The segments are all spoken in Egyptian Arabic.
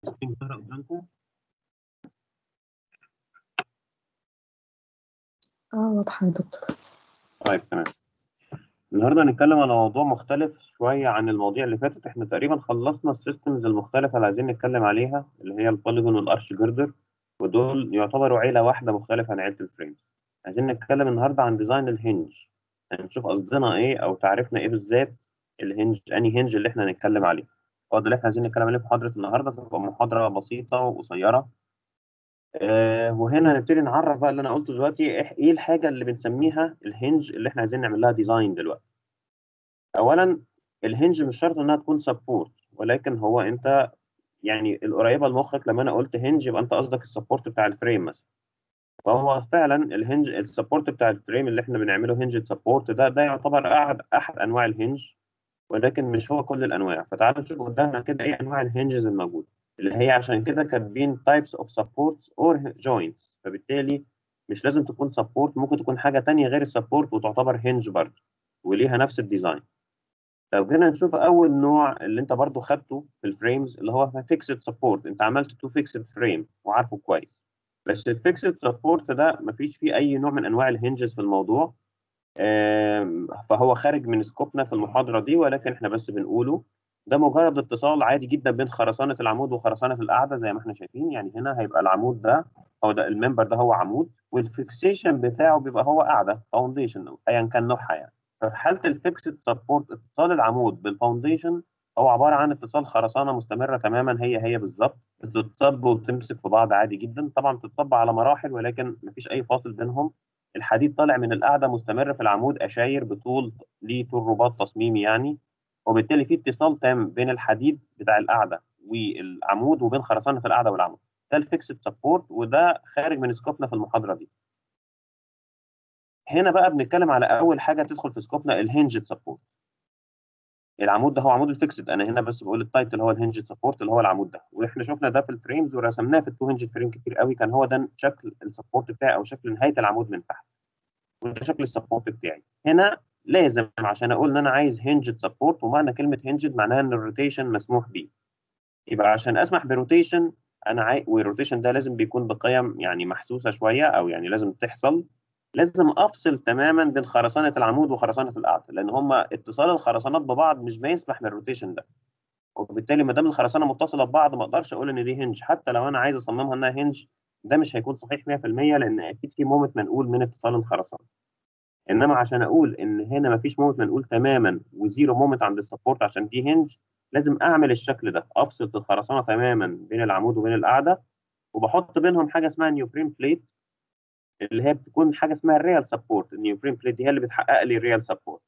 السكرين ظاهرة قدامكم اه واضحة يا دكتور طيب تمام النهارده هنتكلم على موضوع مختلف شوية عن المواضيع اللي فاتت احنا تقريبا خلصنا السيستمز المختلفة اللي عايزين نتكلم عليها اللي هي البوليجون والارش جردر ودول يعتبروا عيلة واحدة مختلفة عن عيلة الفريمز عايزين نتكلم النهارده عن ديزاين الهنج هنشوف قصدنا ايه او تعريفنا ايه بالذات الهنج انهي هنج اللي احنا هنتكلم عليه هو ده اللي احنا عايزين نتكلم عليه في محاضرة النهارده تبقى محاضرة بسيطة وقصيرة آه وهنا هنبتدي نعرف بقى اللي انا قلته دلوقتي إيه- ايه الحاجة اللي بنسميها الهنج اللي احنا عايزين نعمل لها ديزاين دلوقتي اولا الهنج مش شرط انها تكون سبورت ولكن هو انت يعني القريبه لمخك لما انا قلت هنج يبقى انت قصدك السبورت بتاع الفريم مثلا فهو فعلا الهنج السبورت بتاع الفريم اللي احنا بنعمله هنج سبورت ده ده يعتبر احد احد انواع الهنج ولكن مش هو كل الانواع فتعالوا نشوف قدامنا كده ايه انواع الهنجز الموجوده اللي هي عشان كده كاتبين types of supports or joints فبالتالي مش لازم تكون سبورت ممكن تكون حاجه تانية غير السبورت وتعتبر هنج برضه وليها نفس الديزاين لو جينا نشوف اول نوع اللي انت برضو خدته في الفريمز اللي هو فيكسد سبورت انت عملت تو فيكسد فريم وعارفه كويس بس الفيكسد سبورت ده مفيش فيه اي نوع من انواع الهنجز في الموضوع آم، فهو خارج من سكوبنا في المحاضره دي ولكن احنا بس بنقوله ده مجرد اتصال عادي جدا بين خرسانه العمود وخرسانه القاعده زي ما احنا شايفين يعني هنا هيبقى العمود ده هو ده الممبر ده هو عمود والفيكسيشن بتاعه بيبقى هو قاعده فاونديشن ايا كان نوعها يعني ففي حاله الفيكسد سبورت اتصال العمود بالفاونديشن هو عباره عن اتصال خرسانه مستمره تماما هي هي بالظبط بتتصب وتمسك في بعض عادي جدا طبعا بتتصب على مراحل ولكن مفيش اي فاصل بينهم الحديد طالع من القاعده مستمر في العمود اشاير بطول ليه طول رباط تصميمي يعني وبالتالي في اتصال تام بين الحديد بتاع القاعده والعمود وبين خرسانه القاعده والعمود ده الفيكسد سبورت وده خارج من سكوبنا في المحاضره دي هنا بقى بنتكلم على اول حاجه تدخل في سكوبنا الهنجد سبورت العمود ده هو عمود الفيكسد انا هنا بس بقول التايتل هو الهنجد سبورت اللي هو العمود ده واحنا شفنا ده في الفريمز ورسمناه في التو هنجد فريم كتير قوي كان هو ده شكل السبورت بتاعي او شكل نهايه العمود من تحت وده شكل السبورت بتاعي هنا لازم عشان اقول ان انا عايز هنجد سبورت ومعنى كلمه هنجد معناها ان الروتيشن مسموح بيه يبقى عشان اسمح بروتيشن انا عاي... والروتيشن ده لازم بيكون بقيم يعني محسوسه شويه او يعني لازم تحصل لازم افصل تماما بين خرسانه العمود وخرسانه القاعده لان هما اتصال الخرسانات ببعض مش بيسمح بالروتيشن ده وبالتالي ما دام الخرسانه متصله ببعض ما اقدرش اقول ان دي هنج حتى لو انا عايز اصممها انها هنج ده مش هيكون صحيح 100% لان اكيد في مومنت منقول من اتصال الخرسانه انما عشان اقول ان هنا ما فيش مومنت منقول تماما وزيرو مومنت عند السبورت عشان دي هنج لازم اعمل الشكل ده افصل الخرسانه تماما بين العمود وبين القاعده وبحط بينهم حاجه اسمها نيوبرين بليت اللي هي بتكون حاجه اسمها الريال سبورت النيوبرين بليت دي هي اللي بتحقق لي الريال سبورت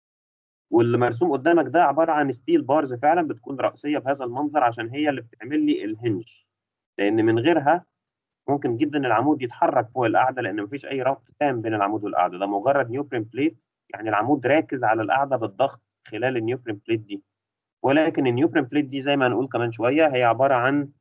واللي مرسوم قدامك ده عباره عن ستيل بارز فعلا بتكون رأسيه بهذا المنظر عشان هي اللي بتعمل لي الهنج لان من غيرها ممكن جدا العمود يتحرك فوق القاعده لان مفيش اي ربط تام بين العمود والقاعده ده مجرد نيوبرين بليت يعني العمود راكز على القاعده بالضغط خلال النيوبرين بليت دي ولكن النيوبرين بليت دي زي ما هنقول كمان شويه هي عباره عن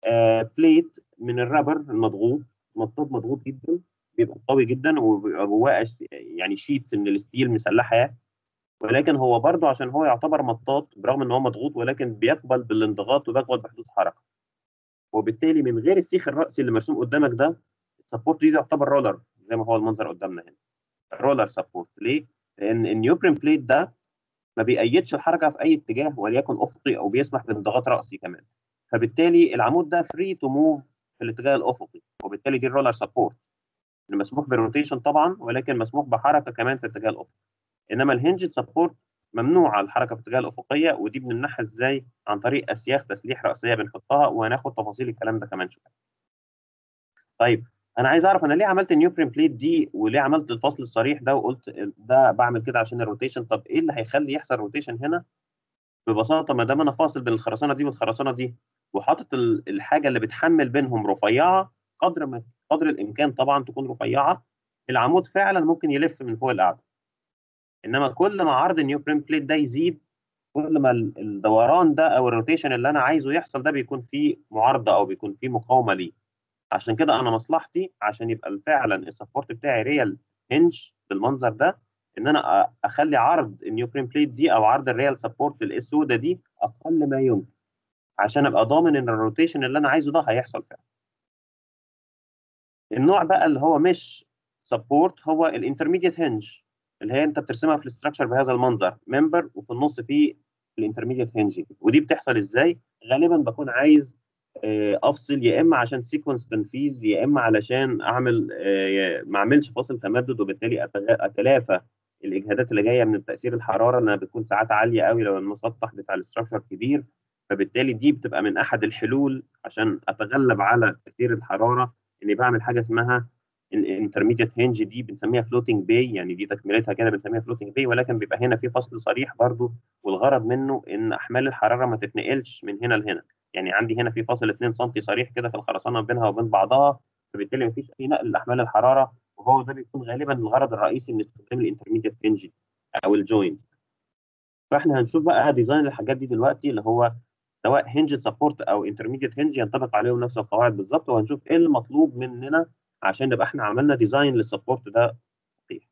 آه بليت من الرابر المضغوط مطاط مضغوط جدا بيبقى قوي جدا وبيبقى جواه أش- يعني شيتس من الستيل مسلحه ولكن هو برضه عشان هو يعتبر مطاط برغم ان هو مضغوط ولكن بيقبل بالانضغاط وبيقبل بحدوث حركه وبالتالي من غير السيخ الرأسي اللي مرسوم قدامك ده السبورت دي تعتبر رولر زي ما هو المنظر قدامنا هنا رولر سبورت ليه؟ لان النيوبرين بليت ده ما بيأيدش الحركه في اي اتجاه وليكن افقي او بيسمح بانضغاط رأسي كمان فبالتالي العمود ده فري تو موف في الاتجاه الافقي وبالتالي دي الرولر سبورت اللي مسموح بالروتيشن طبعا ولكن مسموح بحركه كمان في الاتجاه الافقي انما الهنجد سبورت ممنوع الحركه في الاتجاه الافقيه ودي بنمنعها ازاي عن طريق اسياخ تسليح راسيه بنحطها وهناخد تفاصيل الكلام ده كمان شويه طيب انا عايز اعرف انا ليه عملت النيوبرين بليت دي وليه عملت الفصل الصريح ده وقلت ده بعمل كده عشان الروتيشن طب ايه اللي هيخلي يحصل روتيشن هنا ببساطه ما دام انا فاصل بين الخرسانه دي والخرسانه دي وحاطط ال- الحاجه اللي بتحمل بينهم رفيعه قدر ما قدر الامكان طبعا تكون رفيعه العمود فعلا ممكن يلف من فوق القاعده انما كل ما عرض النيوبرين بليت ده يزيد كل ما ال- الدوران ده او الروتيشن اللي انا عايزه يحصل ده بيكون فيه معارضه او بيكون فيه مقاومه ليه عشان كده انا مصلحتي عشان يبقى فعلا السبورت بتاعي ريال هنج بالمنظر ده ان انا أ- اخلي عرض النيوبرين بليت دي او عرض الريال سبورت الاسوده دي اقل ما يمكن عشان ابقى ضامن ان الروتيشن اللي انا عايزه ده هيحصل فعلا النوع بقى اللي هو مش سبورت هو الانترميديت هنج اللي هي انت بترسمها في الاستراكشر بهذا المنظر ممبر وفي النص فيه الانترميديت هنج ودي بتحصل ازاي غالبا بكون عايز آه، افصل يا اما عشان سيكونس تنفيذ يا اما علشان اعمل آه، ما اعملش فاصل تمدد وبالتالي أتغ- اتلافى الاجهادات اللي جايه من تاثير الحراره انها بتكون ساعات عاليه قوي لو المسطح بتاع الاستراكشر كبير فبالتالي دي بتبقى من احد الحلول عشان اتغلب على تاثير الحراره اني بعمل حاجه اسمها الانترميديت هنج دي بنسميها فلوتنج باي يعني دي تكملتها كده بنسميها فلوتنج باي ولكن بيبقى هنا في فصل صريح برضو والغرض منه ان احمال الحراره ما تتنقلش من هنا لهنا يعني عندي هنا في فاصل 2 سم صريح كده في الخرسانه بينها وبين بعضها فبالتالي مفيش اي نقل لاحمال الحراره وهو ده بيكون غالبا الغرض الرئيسي من استخدام الانترميديت هنج او الجوينت فاحنا هنشوف بقى ديزاين الحاجات دي دلوقتي اللي هو سواء هنج سبورت او انترميديت هنج ينطبق عليهم نفس القواعد بالظبط وهنشوف ايه المطلوب مننا عشان نبقى احنا عملنا ديزاين للسبورت ده صحيح.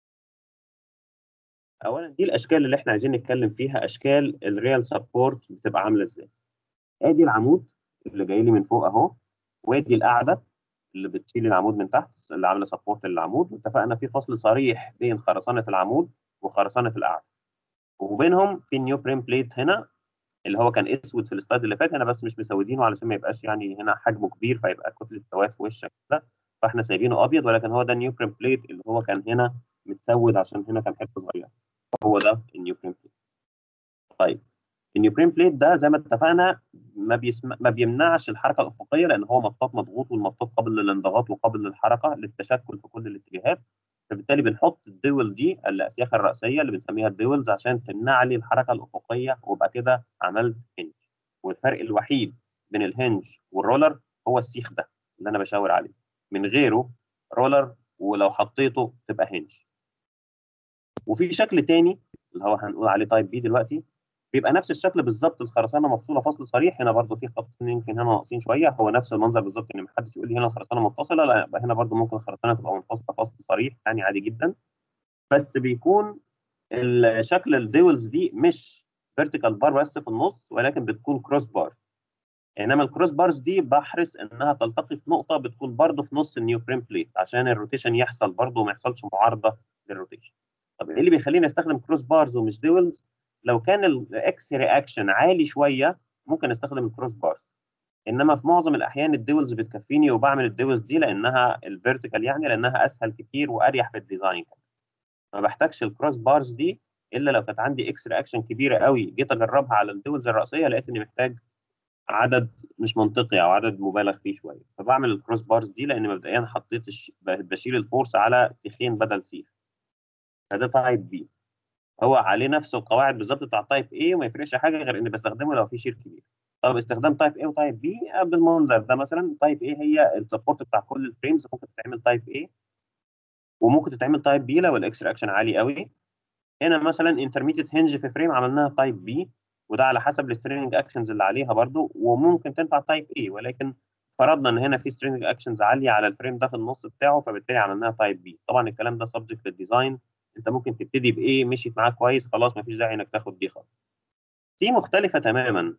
اولا دي الاشكال اللي احنا عايزين نتكلم فيها اشكال الريال سبورت بتبقى عامله ازاي. ادي العمود اللي جاي لي من فوق اهو وادي القاعده اللي بتشيل العمود من تحت اللي عامله سبورت للعمود واتفقنا في فصل صريح بين خرسانه العمود وخرسانه القاعده. وبينهم في نيو بريم بليت هنا اللي هو كان اسود في السلايد اللي فات انا بس مش مسودينه علشان ما يبقاش يعني هنا حجمه كبير فيبقى كتله سواد في وشك كده فاحنا سايبينه ابيض ولكن هو ده النيو بريم بليت اللي هو كان هنا متسود عشان هنا كان حته صغيره هو ده النيو بريم بليت طيب النيو بريم بليت ده زي ما اتفقنا ما بيسم... ما بيمنعش الحركه الافقيه لان هو مطاط مضغوط والمطاط قابل للانضغاط وقابل للحركه للتشكل في كل الاتجاهات فبالتالي بنحط الدول دي الاسياخ الراسيه اللي بنسميها الدولز عشان تمنع لي الحركه الافقيه وابقى كده عملت هنج والفرق الوحيد بين الهنج والرولر هو السيخ ده اللي انا بشاور عليه من غيره رولر ولو حطيته تبقى هنج وفي شكل تاني اللي هو هنقول عليه تايب بي دلوقتي بيبقى نفس الشكل بالظبط الخرسانه مفصوله فصل صريح هنا برضو في خطين يمكن هنا ناقصين شويه هو نفس المنظر بالظبط يعني ما حدش يقول لي هنا الخرسانه متصله لا يبقى هنا برضو ممكن الخرسانه تبقى منفصله فصل صريح يعني عادي جدا بس بيكون الشكل الديولز دي مش فيرتيكال بار بس في النص ولكن بتكون كروس بار انما الكروس بارز دي بحرص انها تلتقي في نقطه بتكون برضو في نص النيو بريم بليت عشان الروتيشن يحصل برضو وما يحصلش معارضه للروتيشن طب ايه اللي بيخليني استخدم كروس بارز ومش ديولز لو كان الاكس رياكشن عالي شويه ممكن استخدم الكروس بارز انما في معظم الاحيان الديولز بتكفيني وبعمل الديولز دي لانها الفيرتيكال يعني لانها اسهل كتير واريح في الديزاين ما بحتاجش الكروس بارز دي الا لو كانت عندي اكس رياكشن كبيره قوي جيت اجربها على الديولز الرئيسيه لقيت اني محتاج عدد مش منطقي او عدد مبالغ فيه شويه فبعمل الكروس بارز دي لان مبدئيا حطيت الش... بشيل الفورس على سيخين بدل سيخ فده تايب بي هو عليه نفس القواعد بالظبط بتاع تايب اي وما يفرقش حاجه غير اني بستخدمه لو في شير كبير طب استخدام تايب اي وتايب بي بالمنظر ده مثلا تايب اي هي السبورت بتاع كل الفريمز ممكن تتعمل تايب اي وممكن تتعمل تايب بي لو الاكس رياكشن عالي قوي هنا مثلا انترميديت هنج في فريم عملناها تايب بي وده على حسب السترينج اكشنز اللي عليها برضو وممكن تنفع تايب اي ولكن فرضنا ان هنا في سترينج اكشنز عاليه على الفريم ده في النص بتاعه فبالتالي عملناها تايب بي طبعا الكلام ده سبجكت للديزاين انت ممكن تبتدي بايه مشيت معاك كويس خلاص مفيش داعي انك تاخد دي خالص سي مختلفه تماما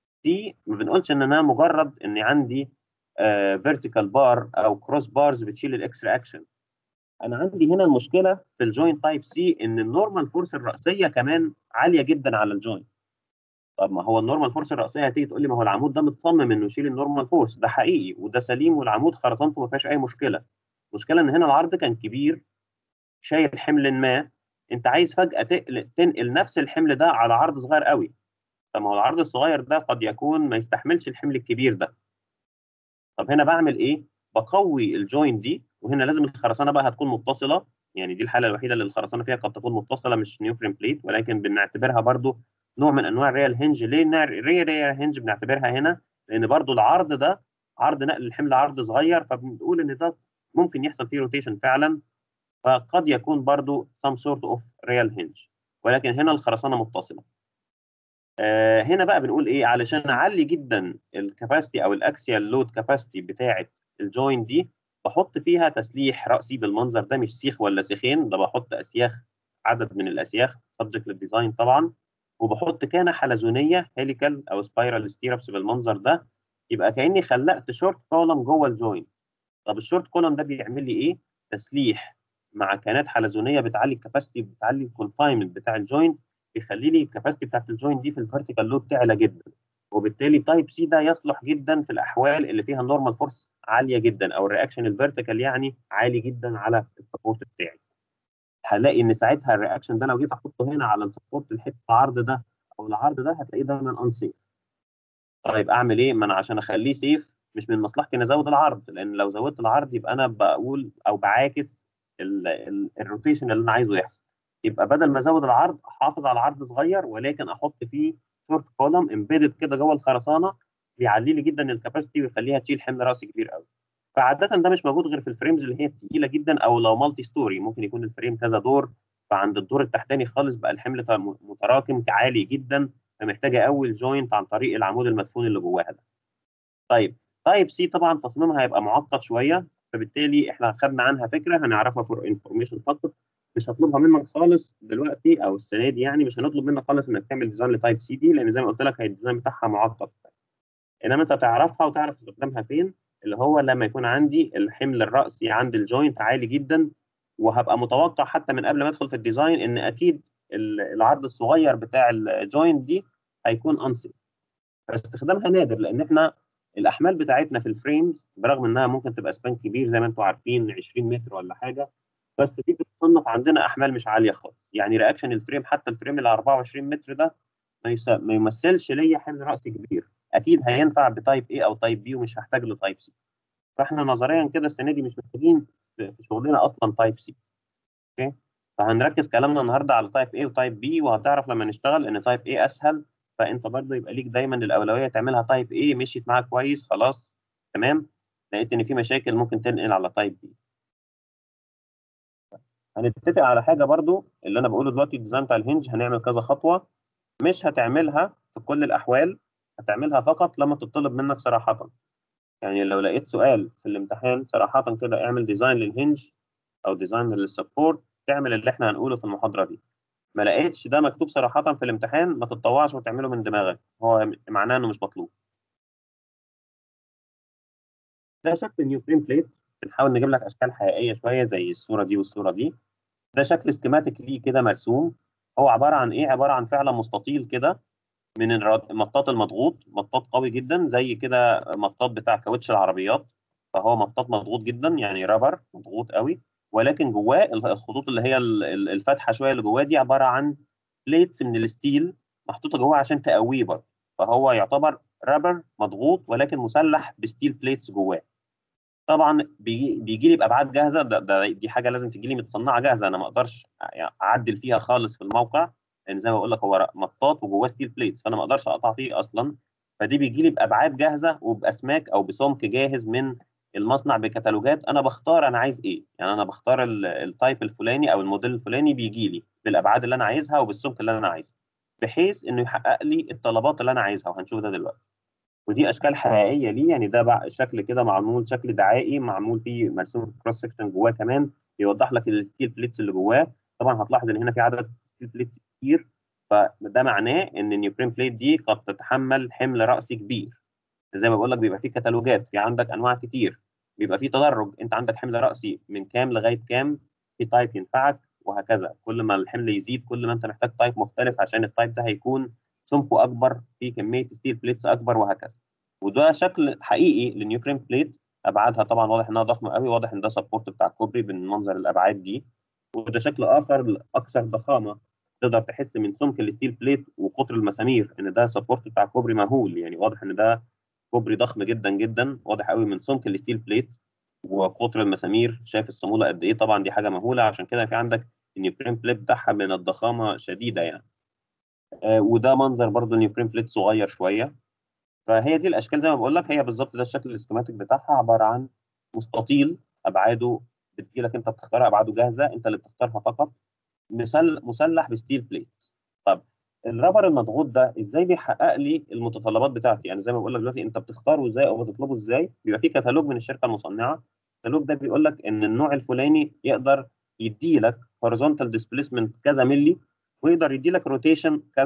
سي ما بنقولش ان انا مجرد ان عندي فيرتيكال بار او كروس بارز بتشيل الاكس رياكشن انا عندي هنا المشكله في الجوينت تايب سي ان النورمال فورس الراسيه كمان عاليه جدا على الجوينت طب ما هو النورمال فورس الراسيه هتيجي تقول لي ما هو العمود ده متصمم انه يشيل النورمال فورس ده حقيقي وده سليم والعمود خرسانته ما فيهاش اي مشكله المشكله ان هنا العرض كان كبير شايل حمل ما انت عايز فجاه تقل تنقل نفس الحمل ده على عرض صغير قوي طب ما هو العرض الصغير ده قد يكون ما يستحملش الحمل الكبير ده طب هنا بعمل ايه بقوي الجوينت دي وهنا لازم الخرسانه بقى هتكون متصله يعني دي الحاله الوحيده اللي الخرسانه فيها قد تكون متصله مش نيوكلين بليت ولكن بنعتبرها برضو نوع من انواع الريال هنج ليه ريال ريال هنج بنعتبرها هنا لان برضو العرض ده عرض نقل الحمل عرض صغير فبنقول ان ده ممكن يحصل فيه روتيشن فعلا فقد يكون برضو some sort of real hinge ولكن هنا الخرسانه متصله آه هنا بقى بنقول ايه علشان اعلي جدا الكاباسيتي او الاكسيال لود كاباسيتي بتاعه الجوين دي بحط فيها تسليح راسي بالمنظر ده مش سيخ ولا سيخين ده بحط اسياخ عدد من الاسياخ سبجكت للديزاين طبعا وبحط كانه حلزونيه هيليكال او سبايرال ستيرابس بالمنظر ده يبقى كاني خلقت شورت كولوم جوه الجوينت طب الشورت كولوم ده بيعمل لي ايه؟ تسليح مع كانات حلزونيه بتعلي الكباسيتي بتعلي الكونفاينمنت بتاع الجوينت بيخلي لي الكباسيتي بتاعت الجوينت دي في الفيرتيكال لود تعلى جدا وبالتالي تايب سي ده يصلح جدا في الاحوال اللي فيها النورمال فورس عاليه جدا او الرياكشن الفيرتيكال يعني عالي جدا على السبورت بتاعي هلاقي ان ساعتها الرياكشن ده لو جيت احطه هنا على السبورت الحته العرض ده او العرض ده هتلاقيه دايما انسيف طيب اعمل ايه؟ ما انا عشان اخليه سيف مش من مصلحتي ان ازود العرض لان لو زودت العرض يبقى انا بقول او بعاكس الروتيشن اللي انا عايزه يحصل يبقى بدل ما ازود العرض احافظ على عرض صغير ولكن احط فيه شورت كولوم امبيدد كده جوه الخرسانه بيعلي لي جدا الكباسيتي ويخليها تشيل حمل راسي كبير قوي فعاده ده مش موجود غير في الفريمز اللي هي تقيله جدا او لو مالتي ستوري ممكن يكون الفريم كذا دور فعند الدور التحتاني خالص بقى الحمل متراكم عالي جدا فمحتاجه اول جوينت عن طريق العمود المدفون اللي جواها ده. طيب تايب سي طبعا تصميمها هيبقى معقد شويه فبالتالي احنا خدنا عنها فكره هنعرفها فور انفورميشن فقط مش هطلبها منك خالص دلوقتي او السنه دي يعني مش هنطلب منك خالص انك تعمل ديزاين لتايب سي دي لان زي ما قلت لك هي الديزاين بتاعها معقد انما انت تعرفها وتعرف استخدامها فين اللي هو لما يكون عندي الحمل الراسي عند الجوينت عالي جدا وهبقى متوقع حتى من قبل ما ادخل في الديزاين ان اكيد العرض الصغير بتاع الجوينت دي هيكون انسب فاستخدامها نادر لان احنا الاحمال بتاعتنا في الفريمز برغم انها ممكن تبقى سبان كبير زي ما انتم عارفين 20 متر ولا حاجه بس دي بتصنف عندنا احمال مش عاليه خالص يعني رياكشن الفريم حتى الفريم ال 24 متر ده ما يمثلش ليا حمل راسي كبير اكيد هينفع بتايب A او تايب B ومش هحتاج له تايب C فاحنا نظريا كده السنه دي مش محتاجين في شغلنا اصلا تايب C اوكي فهنركز كلامنا النهارده على تايب A وتايب B وهتعرف لما نشتغل ان تايب A اسهل فانت برضه يبقى ليك دايما الاولويه تعملها تايب A مشيت معاك كويس خلاص تمام لقيت ان في مشاكل ممكن تنقل على تايب B هنتفق على حاجه برضو اللي انا بقوله دلوقتي الديزاين بتاع الهنج هنعمل كذا خطوه مش هتعملها في كل الاحوال هتعملها فقط لما تطلب منك صراحه يعني لو لقيت سؤال في الامتحان صراحه كده اعمل ديزاين للهنج او ديزاين للسبورت تعمل اللي احنا هنقوله في المحاضره دي ما لقيتش ده مكتوب صراحه في الامتحان ما تتطوعش وتعمله من دماغك هو معناه انه مش مطلوب ده شكل نيو فريم بليت بنحاول نجيب لك اشكال حقيقيه شويه زي الصوره دي والصوره دي ده شكل سكيماتيك ليه كده مرسوم هو عباره عن ايه عباره عن فعلا مستطيل كده من المطاط المضغوط مطاط قوي جدا زي كده مطاط بتاع كاوتش العربيات فهو مطاط مضغوط جدا يعني رابر مضغوط قوي ولكن جواه الخطوط اللي هي الفاتحه شويه اللي جواه دي عباره عن بليتس من الستيل محطوطه جواه عشان تقويه برضه فهو يعتبر رابر مضغوط ولكن مسلح بستيل بليتس جواه طبعا بيجي, بيجي لي بابعاد جاهزه ده, ده دي حاجه لازم تجي لي متصنعه جاهزه انا ما اقدرش اعدل فيها خالص في الموقع لان زي ما بقول لك هو مطاط وجواه ستيل بليتس فانا ما اقدرش اقطع فيه اصلا فدي بيجي لي بابعاد جاهزه وباسماك او بسمك جاهز من المصنع بكتالوجات انا بختار انا عايز ايه يعني انا بختار التايب الفلاني او الموديل الفلاني بيجي لي بالابعاد اللي انا عايزها وبالسمك اللي انا عايزه بحيث انه يحقق لي الطلبات اللي انا عايزها وهنشوف ده دلوقتي ودي اشكال حقيقيه ليه يعني ده بقى شكل كده معمول شكل دعائي معمول فيه مرسوم كروس سكشن جواه كمان بيوضح لك الستيل بليتس اللي جواه طبعا هتلاحظ ان هنا في عدد ستيل بليتس كتير فده معناه ان النيوبرين بليت دي قد تتحمل حمل راسي كبير زي ما بقول لك بيبقى فيه كتالوجات في عندك انواع كتير بيبقى فيه تدرج انت عندك حمل راسي من كام لغايه كام في تايب ينفعك وهكذا كل ما الحمل يزيد كل ما انت محتاج تايب مختلف عشان التايب ده هيكون سمكه اكبر في كميه ستيل بليتس اكبر وهكذا وده شكل حقيقي للنيوكلين بليت ابعادها طبعا واضح انها ضخمه قوي واضح ان ده سبورت بتاع كوبري بالمنظر الابعاد دي وده شكل اخر اكثر ضخامه تقدر تحس من سمك الستيل بليت وقطر المسامير ان ده سبورت بتاع كوبري مهول يعني واضح ان ده كوبري ضخم جدا جدا واضح قوي من سمك الستيل بليت وقطر المسامير شايف الصاموله قد ايه طبعا دي حاجه مهوله عشان كده في عندك النيوكلين بليت بتاعها من الضخامه شديده يعني آه وده منظر برضو النيوكلين بليت صغير شويه فهي دي الاشكال زي ما بقول لك هي بالظبط ده الشكل السكيماتيك بتاعها عباره عن مستطيل ابعاده بتجي لك انت بتختار ابعاده جاهزه انت اللي بتختارها فقط مسل مسلح بستيل بليت طب الرابر المضغوط ده ازاي بيحقق لي المتطلبات بتاعتي يعني زي ما بقول لك دلوقتي انت بتختاره ازاي او بتطلبه ازاي بيبقى في كتالوج من الشركه المصنعه الكتالوج ده بيقول لك ان النوع الفلاني يقدر يدي لك هوريزونتال ديسبيسمنت كذا ملي ويقدر يدي لك روتيشن كذا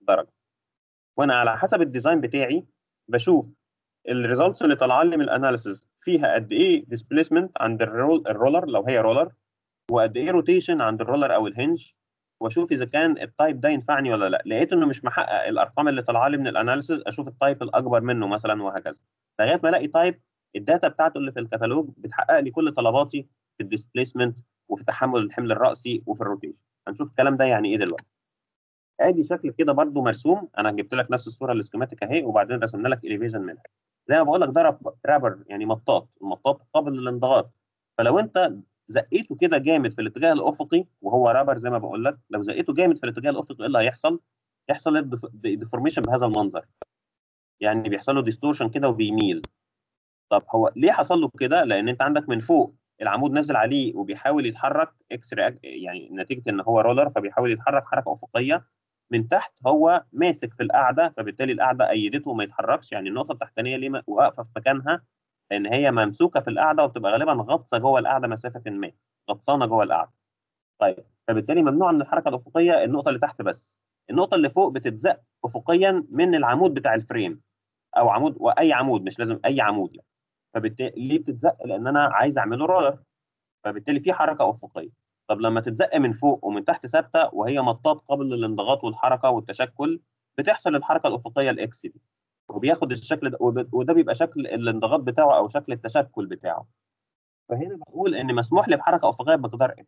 درجه وانا على حسب الديزاين بتاعي بشوف الريزلتس اللي طالعه لي من الاناليسيز فيها قد ايه ديسبيسمنت عند الرول الرولر لو هي رولر وقد ايه روتيشن عند الرولر او الهنج واشوف اذا كان التايب ده ينفعني ولا لا لقيت انه مش محقق الارقام اللي طالعه لي من الاناليسيز اشوف التايب الاكبر منه مثلا وهكذا لغايه ما الاقي تايب الداتا بتاعته اللي في الكتالوج بتحقق لي كل طلباتي في الديسبيسمنت وفي تحمل الحمل الراسي وفي الروتيشن هنشوف الكلام ده يعني ايه دلوقتي ادي شكل كده برده مرسوم انا جبت لك نفس الصوره السكيماتيك اهي وبعدين رسمنا لك اليفيجن منها زي ما بقول لك ده رابر يعني مطاط المطاط قابل للانضغاط فلو انت زقيته كده جامد في الاتجاه الافقي وهو رابر زي ما بقول لك لو زقيته جامد في الاتجاه الافقي ايه اللي هيحصل؟ يحصل ديفورميشن بهذا المنظر يعني بيحصل له ديستورشن كده وبيميل طب هو ليه حصل له كده؟ لان انت عندك من فوق العمود نازل عليه وبيحاول يتحرك اكس يعني نتيجه ان هو رولر فبيحاول يتحرك حركه افقيه من تحت هو ماسك في القاعده فبالتالي القاعده ايدته وما يتحركش يعني النقطه التحتانيه ليه واقفه في مكانها لان هي ممسوكه في القاعده وبتبقى غالبا غطسه جوه القاعده مسافه ما غطسانه جوه القاعده طيب فبالتالي ممنوع من الحركه الافقيه النقطه اللي تحت بس النقطه اللي فوق بتتزق افقيا من العمود بتاع الفريم او عمود واي عمود مش لازم اي عمود يعني. فبالتالي ليه بتتزق لان انا عايز اعمله رولر فبالتالي في حركه افقيه طب لما تتزق من فوق ومن تحت ثابته وهي مطاط قابل للانضغاط والحركه والتشكل بتحصل الحركه الافقيه الاكس دي وبياخد الشكل ده وده بيبقى شكل الانضغاط بتاعه او شكل التشكل بتاعه فهنا بقول ان مسموح لي بحركه افقيه بمقدار اكس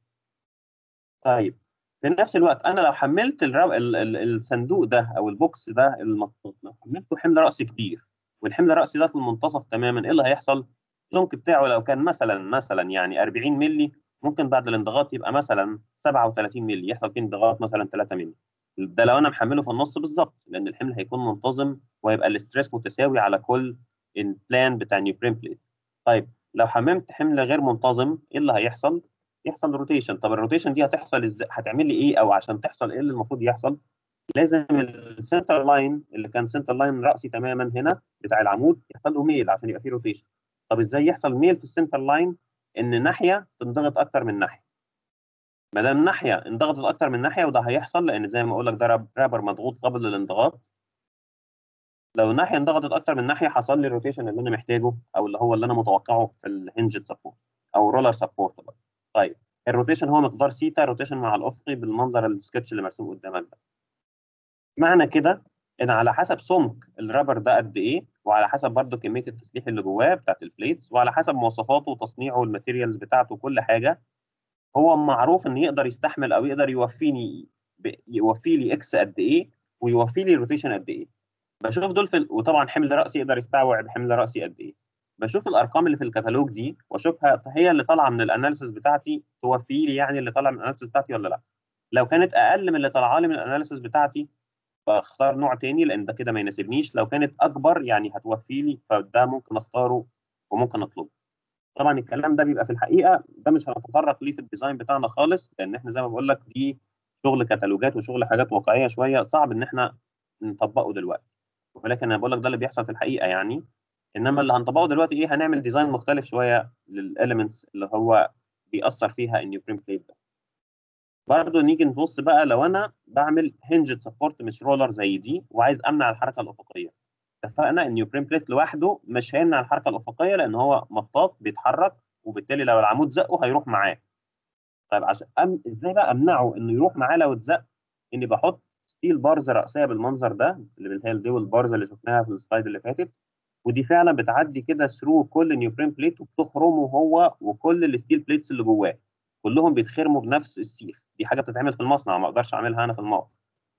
طيب في نفس الوقت انا لو حملت الرو... ال... ال... الصندوق ده او البوكس ده المطاط لو حملته حمل راسي كبير والحمل الراسي ده في المنتصف تماما ايه اللي هيحصل؟ السمك بتاعه لو كان مثلا مثلا يعني 40 مللي ممكن بعد الانضغاط يبقى مثلا 37 مللي يحصل فيه انضغاط مثلا 3 مللي ده لو انا محمله في النص بالظبط لان الحمل هيكون منتظم وهيبقى الاستريس متساوي على كل البلان بتاع النيوبرين بليت طيب لو حممت حمل غير منتظم ايه اللي هيحصل؟ يحصل روتيشن طب الروتيشن دي هتحصل ازاي؟ هتعمل لي ايه او عشان تحصل ايه اللي المفروض يحصل؟ لازم السنتر لاين اللي كان سنتر لاين راسي تماما هنا بتاع العمود يحصل له ميل عشان يبقى فيه روتيشن طب ازاي يحصل ميل في السنتر لاين ان ناحيه تنضغط اكتر من ناحيه ما دام ناحيه انضغطت اكتر من ناحيه وده هيحصل لان زي ما اقول لك ده رابر مضغوط قبل للانضغاط لو ناحيه انضغطت اكتر من ناحيه حصل لي الروتيشن اللي انا محتاجه او اللي هو اللي انا متوقعه في الهنج سبورت او رولر سبورت بقى طيب الروتيشن هو مقدار سيتا روتيشن مع الافقي بالمنظر السكتش اللي مرسوم قدامك ده معنى كده ان على حسب سمك الرابر ده قد ايه وعلى حسب برضه كميه التسليح اللي جواه بتاعت البليتس وعلى حسب مواصفاته وتصنيعه والماتيريالز بتاعته وكل حاجه هو معروف ان يقدر يستحمل او يقدر يوفيني يوفي لي اكس قد ايه ويوفي لي روتيشن قد ايه بشوف دول في ال... وطبعا حمل راسي يقدر يستوعب حمل راسي قد ايه بشوف الارقام اللي في الكتالوج دي واشوفها هي اللي طالعه من الاناليسيس بتاعتي توفي لي يعني اللي طالع من الاناليسيس بتاعتي ولا لا لو كانت اقل من اللي طالعه لي من الاناليسيس بتاعتي فاختار نوع تاني لان ده كده ما يناسبنيش لو كانت اكبر يعني هتوفي لي فده ممكن اختاره وممكن اطلبه طبعا الكلام ده بيبقى في الحقيقه ده مش هنتطرق ليه في الديزاين بتاعنا خالص لان احنا زي ما بقول لك دي شغل كتالوجات وشغل حاجات واقعيه شويه صعب ان احنا نطبقه دلوقتي ولكن انا بقول لك ده اللي بيحصل في الحقيقه يعني انما اللي هنطبقه دلوقتي ايه هنعمل ديزاين مختلف شويه للاليمنتس اللي هو بيأثر فيها النيوبرين بليت ده برضه نيجي نبص بقى لو انا بعمل هنجد سبورت مش رولر زي دي وعايز امنع الحركه الافقيه اتفقنا ان النيوبرين بليت لوحده مش هيمنع الحركه الافقيه لان هو مطاط بيتحرك وبالتالي لو العمود زقه هيروح معاه طيب عشان أم... ازاي بقى امنعه انه يروح معاه لو اتزق اني بحط ستيل بارز راسيه بالمنظر ده اللي هي الدول بارز اللي شفناها في السلايد اللي فاتت ودي فعلا بتعدي كده ثرو كل نيوبرين بليت وبتخرمه هو وكل الستيل بليتس اللي جواه كلهم بيتخرموا بنفس السيخ دي حاجه بتتعمل في المصنع ما اقدرش اعملها انا في الموقع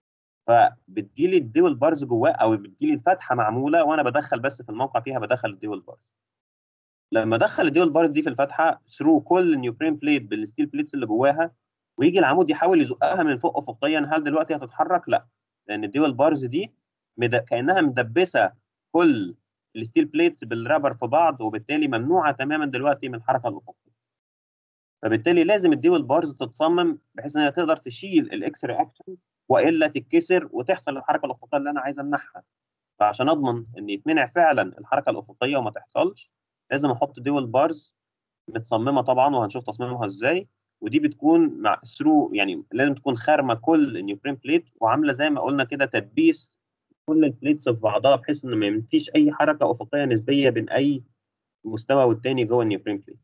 فبتجيلي الدول بارز جواه او بتجيلي الفتحه معموله وانا بدخل بس في الموقع فيها بدخل الدول بارز لما ادخل الدول بارز دي في الفتحه ثرو كل نيوبرين بليت بالستيل بليتس اللي جواها ويجي العمود يحاول يزقها من فوق افقيا هل دلوقتي هتتحرك؟ لا لان الدول بارز دي مد... كانها مدبسه كل الستيل بليتس بالرابر في بعض وبالتالي ممنوعه تماما دلوقتي من الحركه الافقيه فبالتالي لازم الدول بارز تتصمم بحيث انها تقدر تشيل الاكس رياكشن والا تتكسر وتحصل الحركه الافقيه اللي انا عايز امنعها فعشان اضمن ان يتمنع فعلا الحركه الافقيه وما تحصلش لازم احط دول بارز متصممه طبعا وهنشوف تصميمها ازاي ودي بتكون مع ثرو يعني لازم تكون خارمه كل النيوبرين بليت وعامله زي ما قلنا كده تدبيس كل البليتس في بعضها بحيث ان ما فيش اي حركه افقيه نسبيه بين اي مستوى والتاني جوه النيوبرين بليت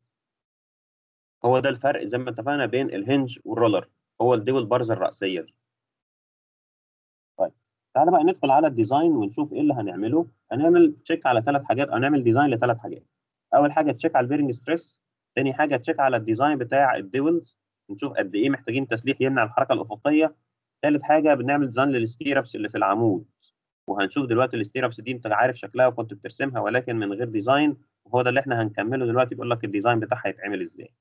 هو ده الفرق زي ما اتفقنا بين الهنج والرولر هو دي والبارزه الرئيسيه دي طيب تعالى بقى ندخل على الديزاين ونشوف ايه اللي هنعمله هنعمل تشيك على ثلاث حاجات هنعمل ديزاين لثلاث حاجات اول حاجه تشيك على البيرنج ستريس تاني حاجه تشيك على الديزاين بتاع الديولز نشوف قد ايه محتاجين تسليح يمنع الحركه الافقيه ثالث حاجه بنعمل ديزاين للستيرابس اللي في العمود وهنشوف دلوقتي الستيرابس دي انت عارف شكلها وكنت بترسمها ولكن من غير ديزاين وهو ده اللي احنا هنكمله دلوقتي بيقول لك الديزاين بتاعها هيتعمل ازاي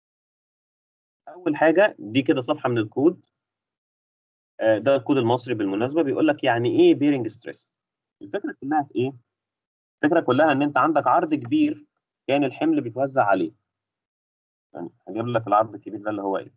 اول حاجه دي كده صفحه من الكود آه، ده الكود المصري بالمناسبه بيقول لك يعني ايه بيرنج ستريس الفكره كلها في ايه الفكره كلها ان انت عندك عرض كبير كان الحمل بيتوزع عليه يعني هجيب لك العرض الكبير ده اللي هو ايه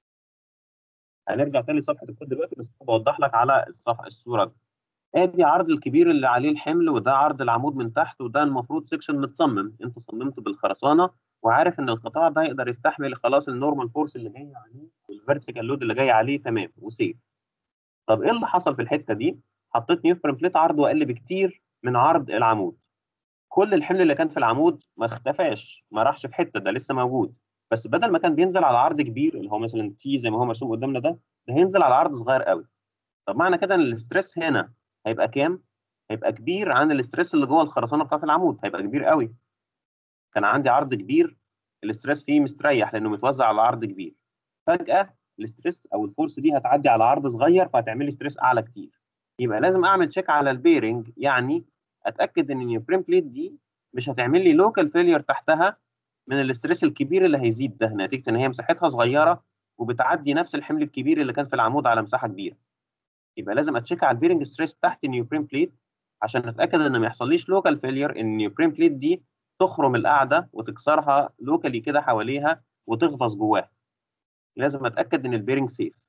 هنرجع تاني لصفحه الكود دلوقتي بس بوضح لك على الصفحه الصوره دي ادي عرض الكبير اللي عليه الحمل وده عرض العمود من تحت وده المفروض سيكشن متصمم انت صممته بالخرسانه وعارف ان القطاع ده يقدر يستحمل خلاص النورمال فورس اللي جاي عليه والفيرتيكال لود اللي جاي عليه تمام وسيف طب ايه اللي حصل في الحته دي حطيت نيوبرين بليت عرضه اقل بكتير من عرض العمود كل الحمل اللي كان في العمود ما اختفاش ما راحش في حته ده لسه موجود بس بدل ما كان بينزل على عرض كبير اللي هو مثلا تي زي ما هو مرسوم قدامنا ده ده هينزل على عرض صغير قوي طب معنى كده ان الاستريس هنا هيبقى كام هيبقى كبير عن الاستريس اللي جوه الخرسانه بتاعت العمود هيبقى كبير قوي كان عندي عرض كبير الاستريس فيه مستريح لانه متوزع على عرض كبير فجاه الاستريس او الفورس دي هتعدي على عرض صغير فهتعمل لي ستريس اعلى كتير يبقى لازم اعمل تشيك على البيرنج يعني اتاكد ان النيوبرين بليت دي مش هتعمل لي لوكال فيلير تحتها من الاستريس الكبير اللي هيزيد ده نتيجه ان هي مساحتها صغيره وبتعدي نفس الحمل الكبير اللي كان في العمود على مساحه كبيره يبقى لازم اتشيك على البيرنج ستريس تحت النيوبرين بليت عشان اتاكد ان ما يحصليش لوكال فيلير ان النيوبرين بليت دي تخرم القاعده وتكسرها لوكالي كده حواليها وتغطس جواها لازم اتاكد ان البيرنج سيف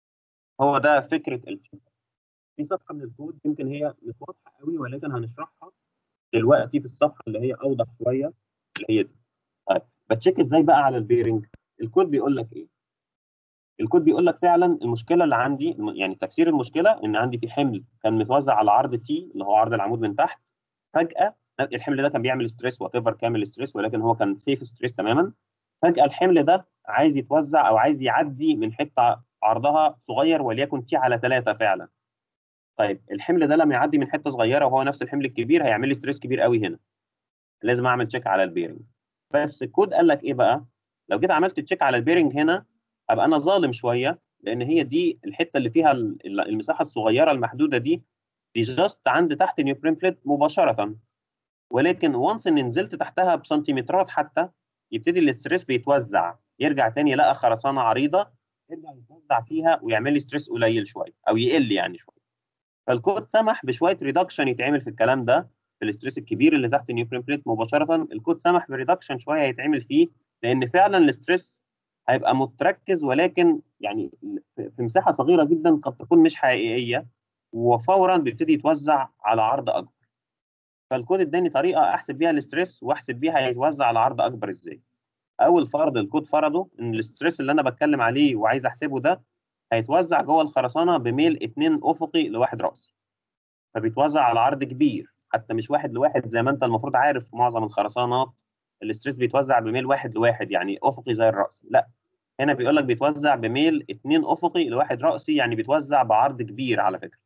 هو ده فكره التشيك في صفحه من الكود يمكن هي مش واضحه قوي ولكن هنشرحها دلوقتي في الصفحه اللي هي اوضح شويه اللي هي دي طيب بتشيك ازاي بقى على البيرنج الكود بيقول لك ايه الكود بيقول لك فعلا المشكله اللي عندي يعني تفسير المشكله ان عندي في حمل كان متوزع على عرض تي اللي هو عرض العمود من تحت فجاه الحمل ده كان بيعمل ستريس وات ايفر كامل ستريس ولكن هو كان سيف ستريس تماما فجاه الحمل ده عايز يتوزع او عايز يعدي من حته عرضها صغير وليكن تي على 3 فعلا طيب الحمل ده لما يعدي من حته صغيره وهو نفس الحمل الكبير هيعمل لي ستريس كبير قوي هنا لازم اعمل تشيك على البيرنج بس الكود قال لك ايه بقى لو جيت عملت تشيك على البيرنج هنا ابقى انا ظالم شويه لان هي دي الحته اللي فيها المساحه الصغيره المحدوده دي دي جاست عند تحت نيوبرين بليت مباشره ولكن وانس ان نزلت تحتها بسنتيمترات حتى يبتدي الاستريس بيتوزع يرجع تاني يلاقي خرسانه عريضه يرجع يتوزع فيها ويعمل لي ستريس قليل شويه او يقل يعني شويه فالكود سمح بشويه ريدكشن يتعمل في الكلام ده في الاستريس الكبير اللي تحت النيوبرين بليت مباشره الكود سمح بريدكشن شويه يتعمل فيه لان فعلا الاستريس هيبقى متركز ولكن يعني في مساحه صغيره جدا قد تكون مش حقيقيه وفورا بيبتدي يتوزع على عرض اكبر فالكود اداني طريقه احسب بيها الاستريس واحسب بيها هيتوزع على عرض اكبر ازاي اول فرض الكود فرضه ان الاستريس اللي انا بتكلم عليه وعايز احسبه ده هيتوزع جوه الخرسانه بميل 2 افقي لواحد راسي فبيتوزع على عرض كبير حتى مش واحد لواحد زي ما انت المفروض عارف في معظم الخرسانات الاستريس بيتوزع بميل واحد لواحد يعني افقي زي الراس لا هنا بيقول لك بيتوزع بميل 2 افقي لواحد راسي يعني بيتوزع بعرض كبير على فكره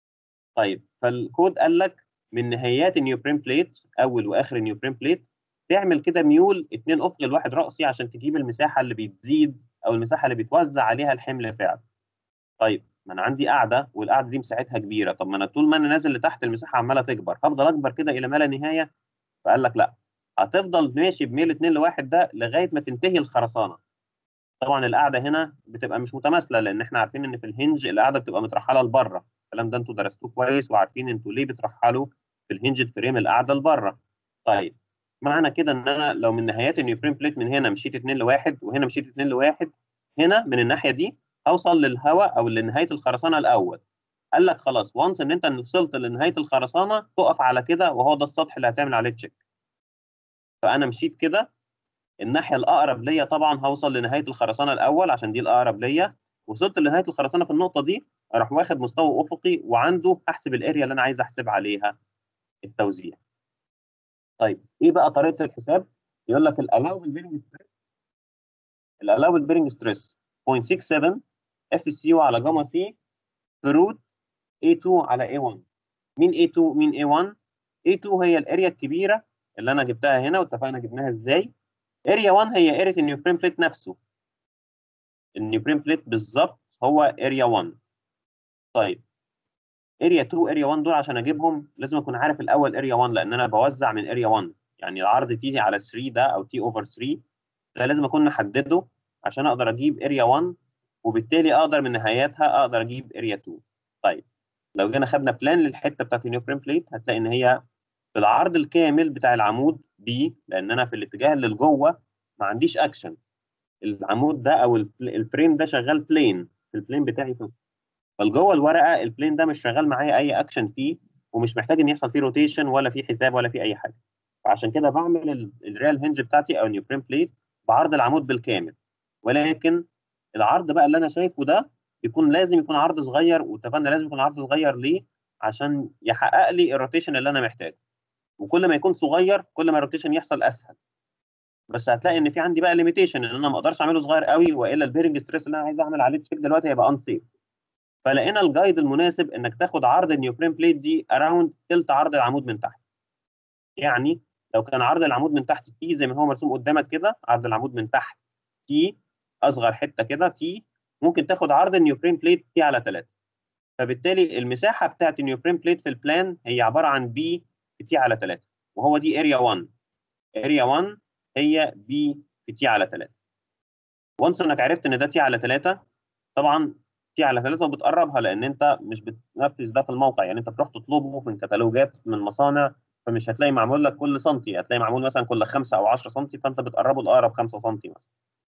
طيب فالكود قال لك من نهايات النيوبرين بليت اول واخر النيوبرين بليت تعمل كده ميول 2 افقي لواحد راسي عشان تجيب المساحه اللي بتزيد او المساحه اللي بيتوزع عليها الحمل فعلا طيب ما انا عندي قاعده والقاعده دي مساحتها كبيره طب ما انا طول ما انا نازل لتحت المساحه عماله تكبر هفضل اكبر كده الى ما لا نهايه فقال لك لا هتفضل ماشي بميل 2 لواحد ده لغايه ما تنتهي الخرسانه طبعا القاعده هنا بتبقى مش متماثله لان احنا عارفين ان في الهنج القاعده بتبقى مترحله لبره الكلام ده انتوا درستوه كويس وعارفين انتوا ليه بترحلوا في الهنج فريم القاعده لبره طيب معنى كده ان انا لو من نهايات النيوبرين بليت من هنا مشيت 2 لواحد وهنا مشيت 2 لواحد هنا من الناحيه دي اوصل للهواء او لنهايه الخرسانه الاول قال لك خلاص وانس ان انت وصلت لنهايه الخرسانه تقف على كده وهو ده السطح اللي هتعمل عليه تشيك فانا مشيت كده الناحيه الاقرب ليا طبعا هوصل لنهايه الخرسانه الاول عشان دي الاقرب ليا وصلت لنهايه الخرسانه في النقطه دي اروح واخد مستوى افقي وعنده احسب الاريا اللي انا عايز احسب عليها التوزيع طيب ايه بقى طريقه الحساب يقول لك الالاوبل بيرنج ستريس الالاوبل بيرنج ستريس 0.67 اف سي يو على جاما سي في روت A2 على A1 مين A2 مين A1 A2 هي الاريا الكبيره اللي انا جبتها هنا واتفقنا جبناها ازاي اريا 1 هي اريا النيوبرين بليت نفسه النيوبرين بليت بالظبط هو اريا 1 طيب اريا 2 اريا 1 دول عشان اجيبهم لازم اكون عارف الاول اريا 1 لان انا بوزع من اريا 1 يعني العرض تي على 3 ده او تي اوفر 3 ده لازم اكون محدده عشان اقدر اجيب اريا 1 وبالتالي اقدر من نهاياتها اقدر اجيب اريا 2 طيب لو جينا خدنا بلان للحته بتاعت النيوبرين بليت هتلاقي ان هي في العرض الكامل بتاع العمود بي لان انا في الاتجاه اللي لجوه ما عنديش اكشن العمود ده او الفريم ده شغال بلين في البلين بتاعي في فالجوه الورقه البلين ده مش شغال معايا اي اكشن فيه ومش محتاج ان يحصل فيه روتيشن ولا فيه حساب ولا فيه اي حاجه فعشان كده بعمل الريال هنج بتاعتي او النيوبرين بليت بعرض العمود بالكامل ولكن العرض بقى اللي انا شايفه ده يكون لازم يكون عرض صغير واتفقنا لازم يكون عرض صغير ليه عشان يحقق لي الروتيشن اللي انا محتاجه وكل ما يكون صغير كل ما الروتيشن يحصل اسهل بس هتلاقي ان في عندي بقى ليميتيشن ان انا ما اقدرش اعمله صغير قوي والا البيرنج ستريس اللي انا عايز اعمل عليه تشيك دلوقتي هيبقى انسيف فلقينا الجايد المناسب انك تاخد عرض النيوبرين بليت دي اراوند تلت عرض العمود من تحت يعني لو كان عرض العمود من تحت تي زي ما هو مرسوم قدامك كده عرض العمود من تحت تي اصغر حته كده تي ممكن تاخد عرض النيوبرين بليت تي على 3 فبالتالي المساحه بتاعت النيوبرين بليت في البلان هي عباره عن بي في تي على 3 وهو دي اريا 1 اريا 1 هي بي في تي على 3 وانس انك عرفت ان ده تي على 3 طبعا تي على 3 بتقربها لان انت مش بتنفذ ده في الموقع يعني انت بتروح تطلبه من كتالوجات من مصانع فمش هتلاقي معمول لك كل سنتي هتلاقي معمول مثلا كل 5 او 10 سنتي فانت بتقربه لاقرب 5 سنتي مثلا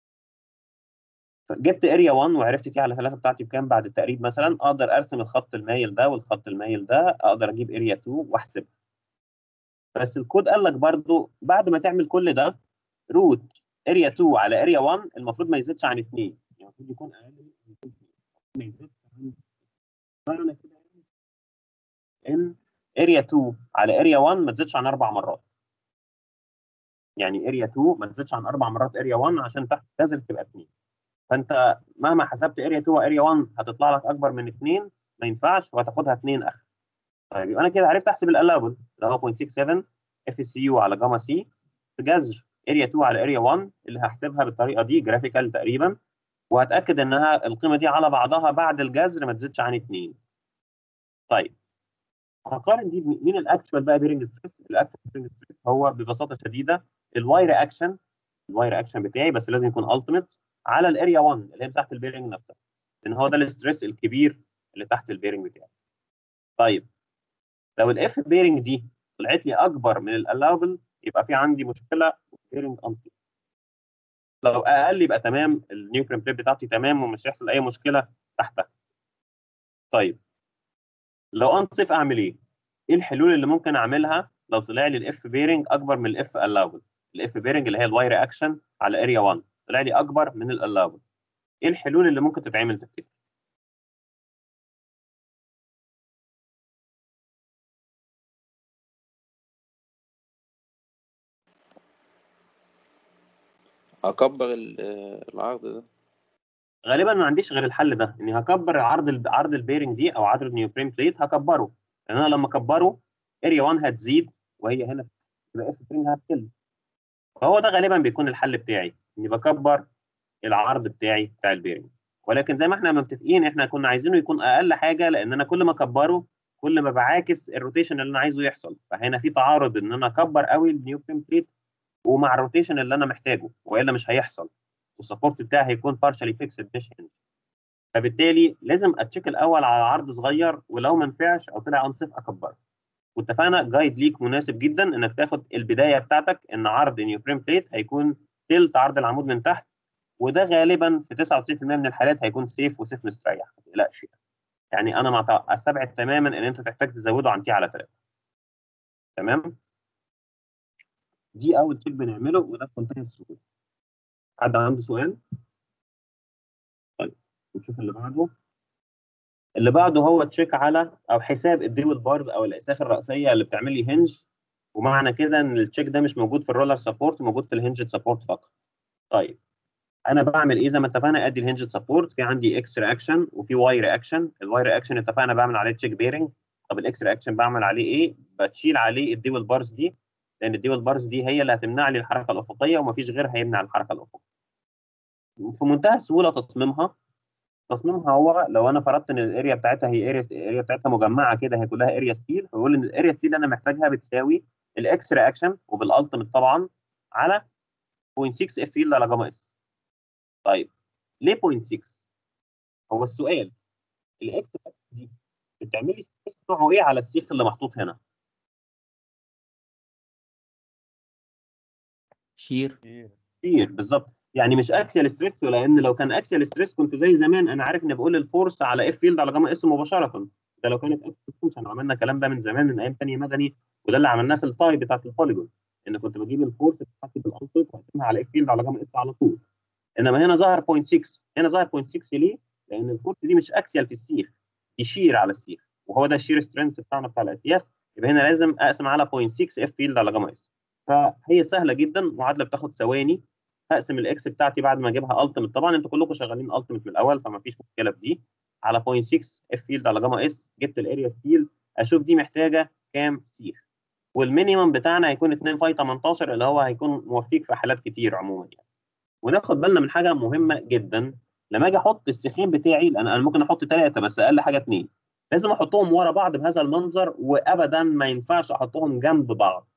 جبت اريا 1 وعرفت تي على 3 بتاعتي بكام بعد التقريب مثلا اقدر ارسم الخط المايل ده والخط المايل ده اقدر اجيب اريا 2 واحسبها بس الكود قال لك برضو بعد ما تعمل كل ده روت اريا 2 على اريا 1 المفروض ما يزيدش عن 2 يعني المفروض يكون اقل من 2 ما يزيدش عن معنى كده ان اريا 2 على اريا 1 ما تزيدش عن اربع مرات يعني اريا 2 ما تزيدش عن اربع مرات اريا 1 عشان تحت تنزل تبقى 2 فانت مهما حسبت اريا 2 واريا 1 هتطلع لك اكبر من 2 ما ينفعش وهتاخدها 2 اخر طيب يبقى انا كده عرفت احسب الالابل اللي هو 0.67 اف سي يو على جاما سي في جذر اريا 2 على اريا 1 اللي هحسبها بالطريقه دي جرافيكال تقريبا وهتاكد انها القيمه دي على بعضها بعد الجذر ما تزيدش عن 2 طيب هقارن دي مين الاكشوال بقى بيرنج ستريس الاكشوال بيرنج ستريس هو ببساطه شديده الواي رياكشن الواي رياكشن بتاعي بس لازم يكون التيميت على الاريا 1 اللي هي مساحه البيرنج نفسها لان هو ده الاستريس الكبير اللي تحت البيرنج بتاعي طيب لو الاف بيرنج دي طلعت لي اكبر من الالاوبل يبقى في عندي مشكله بيرنج انسي لو اقل يبقى تمام النيوكلير بليت بتاعتي تمام ومش هيحصل اي مشكله تحتها طيب لو انصف اعمل ايه ايه الحلول اللي ممكن اعملها لو طلع لي الاف بيرنج اكبر من الاف الاوبل الاف بيرنج اللي هي الواي رياكشن على اريا 1 طلع لي اكبر من الالاوبل ايه الحلول اللي ممكن تتعمل تفتكر اكبر ال- العرض ده غالبا ما عنديش غير الحل ده اني هكبر عرض ال- عرض البيرنج دي او عرض النيوبرين بليت هكبره لان انا لما اكبره اريا 1 هتزيد وهي هنا تبقى اف بيرنج هتقل فهو ده غالبا بيكون الحل بتاعي اني بكبر العرض بتاعي بتاع البيرنج ولكن زي ما احنا متفقين احنا كنا عايزينه يكون اقل حاجه لان انا كل ما اكبره كل ما بعاكس الروتيشن اللي انا عايزه يحصل فهنا في تعارض ان انا اكبر قوي النيوبرين بليت ومع الروتيشن اللي انا محتاجه والا مش هيحصل والسبورت بتاعي هيكون بارشالي فيكسد مش هنج فبالتالي لازم اتشيك الاول على عرض صغير ولو ما نفعش او طلع انصف اكبره واتفقنا جايد ليك مناسب جدا انك تاخد البدايه بتاعتك ان عرض نيوبرين بليت هيكون تلت عرض العمود من تحت وده غالبا في 99% من الحالات هيكون سيف وسيف مستريح ما تقلقش يعني انا مع استبعد تماما ان انت تحتاج تزوده عن تي على 3 تمام دي اول تشيك بنعمله وده بمنتهى السهوله حد عنده سؤال طيب نشوف اللي بعده اللي بعده هو تشيك على او حساب الديول بارز او الاساخ الرئيسيه اللي بتعمل لي هنج ومعنى كده ان التشيك ده مش موجود في الرولر سبورت موجود في الهنج سبورت فقط طيب انا بعمل ايه زي ما اتفقنا ادي الهنج سبورت في عندي اكس رياكشن وفي واي رياكشن الواي رياكشن اتفقنا بعمل عليه تشيك بيرنج طب الاكس رياكشن بعمل عليه ايه بتشيل عليه الديول بارز دي لان الديول بارز دي هي اللي هتمنع لي الحركه الافقيه ومفيش غيرها هيمنع الحركه الافقيه في منتهى السهوله تصميمها تصميمها هو لو انا فرضت ان الاريا بتاعتها هي اريا الاريا بتاعتها مجمعه كده هي كلها اريا ستيل فبقول ان الاريا ستيل اللي انا محتاجها بتساوي الاكس رياكشن وبالالتيميت طبعا على 0.6 اف يلد على جاما اس طيب ليه 0.6 هو السؤال الاكس دي بتعمل لي ستريس نوعه ايه على السيخ اللي محطوط هنا شير كتير بالظبط يعني مش اكسيال ستريس لان لو كان اكسيال ستريس كنت زي زمان انا عارف اني بقول الفورس على اف فيلد على جاما اس مباشره ده لو كانت اكسيال احنا عملنا الكلام ده من زمان من ايام ثانيه مدني وده اللي عملناه في التاي بتاعت البوليجون ان كنت بجيب الفورس بتاعتي بالالتيت واقسمها على اف فيلد على جاما اس على طول انما هنا ظهر 0.6 هنا ظهر 0.6 ليه؟ لان الفورس دي مش اكسيال في السيخ دي شير على السيخ وهو ده الشير سترينث بتاعنا بتاع الاسياخ يبقى هنا لازم اقسم على 0.6 اف فيلد على جاما اس فهي سهله جدا معادله بتاخد ثواني هقسم الاكس بتاعتي بعد ما اجيبها التيمت طبعا انتوا كلكم شغالين التيمت من الاول فما فيش مشكله في دي على 0.6 اف فيلد على جاما اس جبت الاريا ستيل اشوف دي محتاجه كام سيخ والمينيمم بتاعنا هيكون 2 فاي 18 اللي هو هيكون موفيك في حالات كتير عموما يعني وناخد بالنا من حاجه مهمه جدا لما اجي احط السيخين بتاعي لان انا ممكن احط ثلاثه بس اقل حاجه اثنين لازم احطهم ورا بعض بهذا المنظر وابدا ما ينفعش احطهم جنب بعض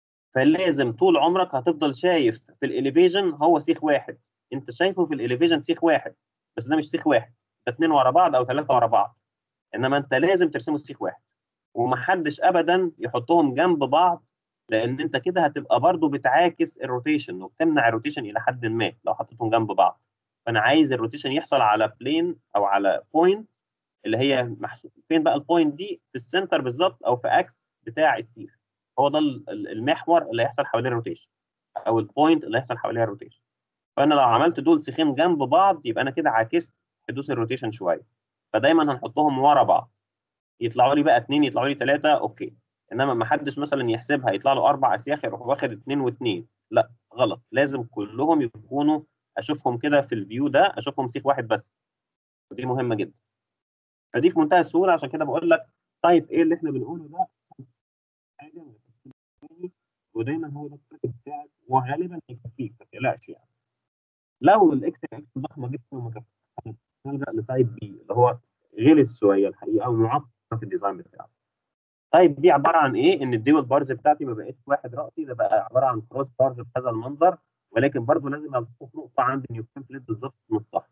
فلازم طول عمرك هتفضل شايف في الاليفيجن هو سيخ واحد انت شايفه في الاليفيجن سيخ واحد بس ده مش سيخ واحد ده اثنين ورا بعض او ثلاثه ورا بعض انما انت لازم ترسمه سيخ واحد ومحدش ابدا يحطهم جنب بعض لان انت كده هتبقى برضو بتعاكس الروتيشن وبتمنع الروتيشن الى حد ما لو حطيتهم جنب بعض فانا عايز الروتيشن يحصل على بلين او على بوينت اللي هي محسوب فين بقى البوينت دي في السنتر بالظبط او في اكس بتاع السيخ هو ده المحور اللي هيحصل حوالين الروتيشن او البوينت اللي هيحصل حواليها الروتيشن فانا لو عملت دول سيخين جنب بعض يبقى انا كده عاكست حدوث الروتيشن شويه فدايما هنحطهم ورا بعض يطلعوا لي بقى اثنين يطلعوا لي ثلاثه اوكي انما ما حدش مثلا يحسبها يطلع له اربع اسياخ يروح واخد اثنين واثنين لا غلط لازم كلهم يكونوا اشوفهم كده في الفيو ده اشوفهم سيخ واحد بس ودي مهمه جدا فدي في منتهى السهوله عشان كده بقول لك طيب ايه اللي احنا بنقوله ده حاجه ودايما هو ده التركيب بتاعك وغالبا هيكفيك ما تقلقش يعني لو الاكس اكس ضخمه جدا وما كفاش نلجا لتايب بي اللي هو غلس شويه الحقيقه ومعقد في الديزاين بتاعه تايب بي عباره عن ايه؟ ان الديول بارز بتاعتي ما بقتش واحد راسي ده بقى عباره عن كروس بارز بهذا المنظر ولكن برضه لازم التقط نقطه عند نيوتن بليت بالظبط في نصها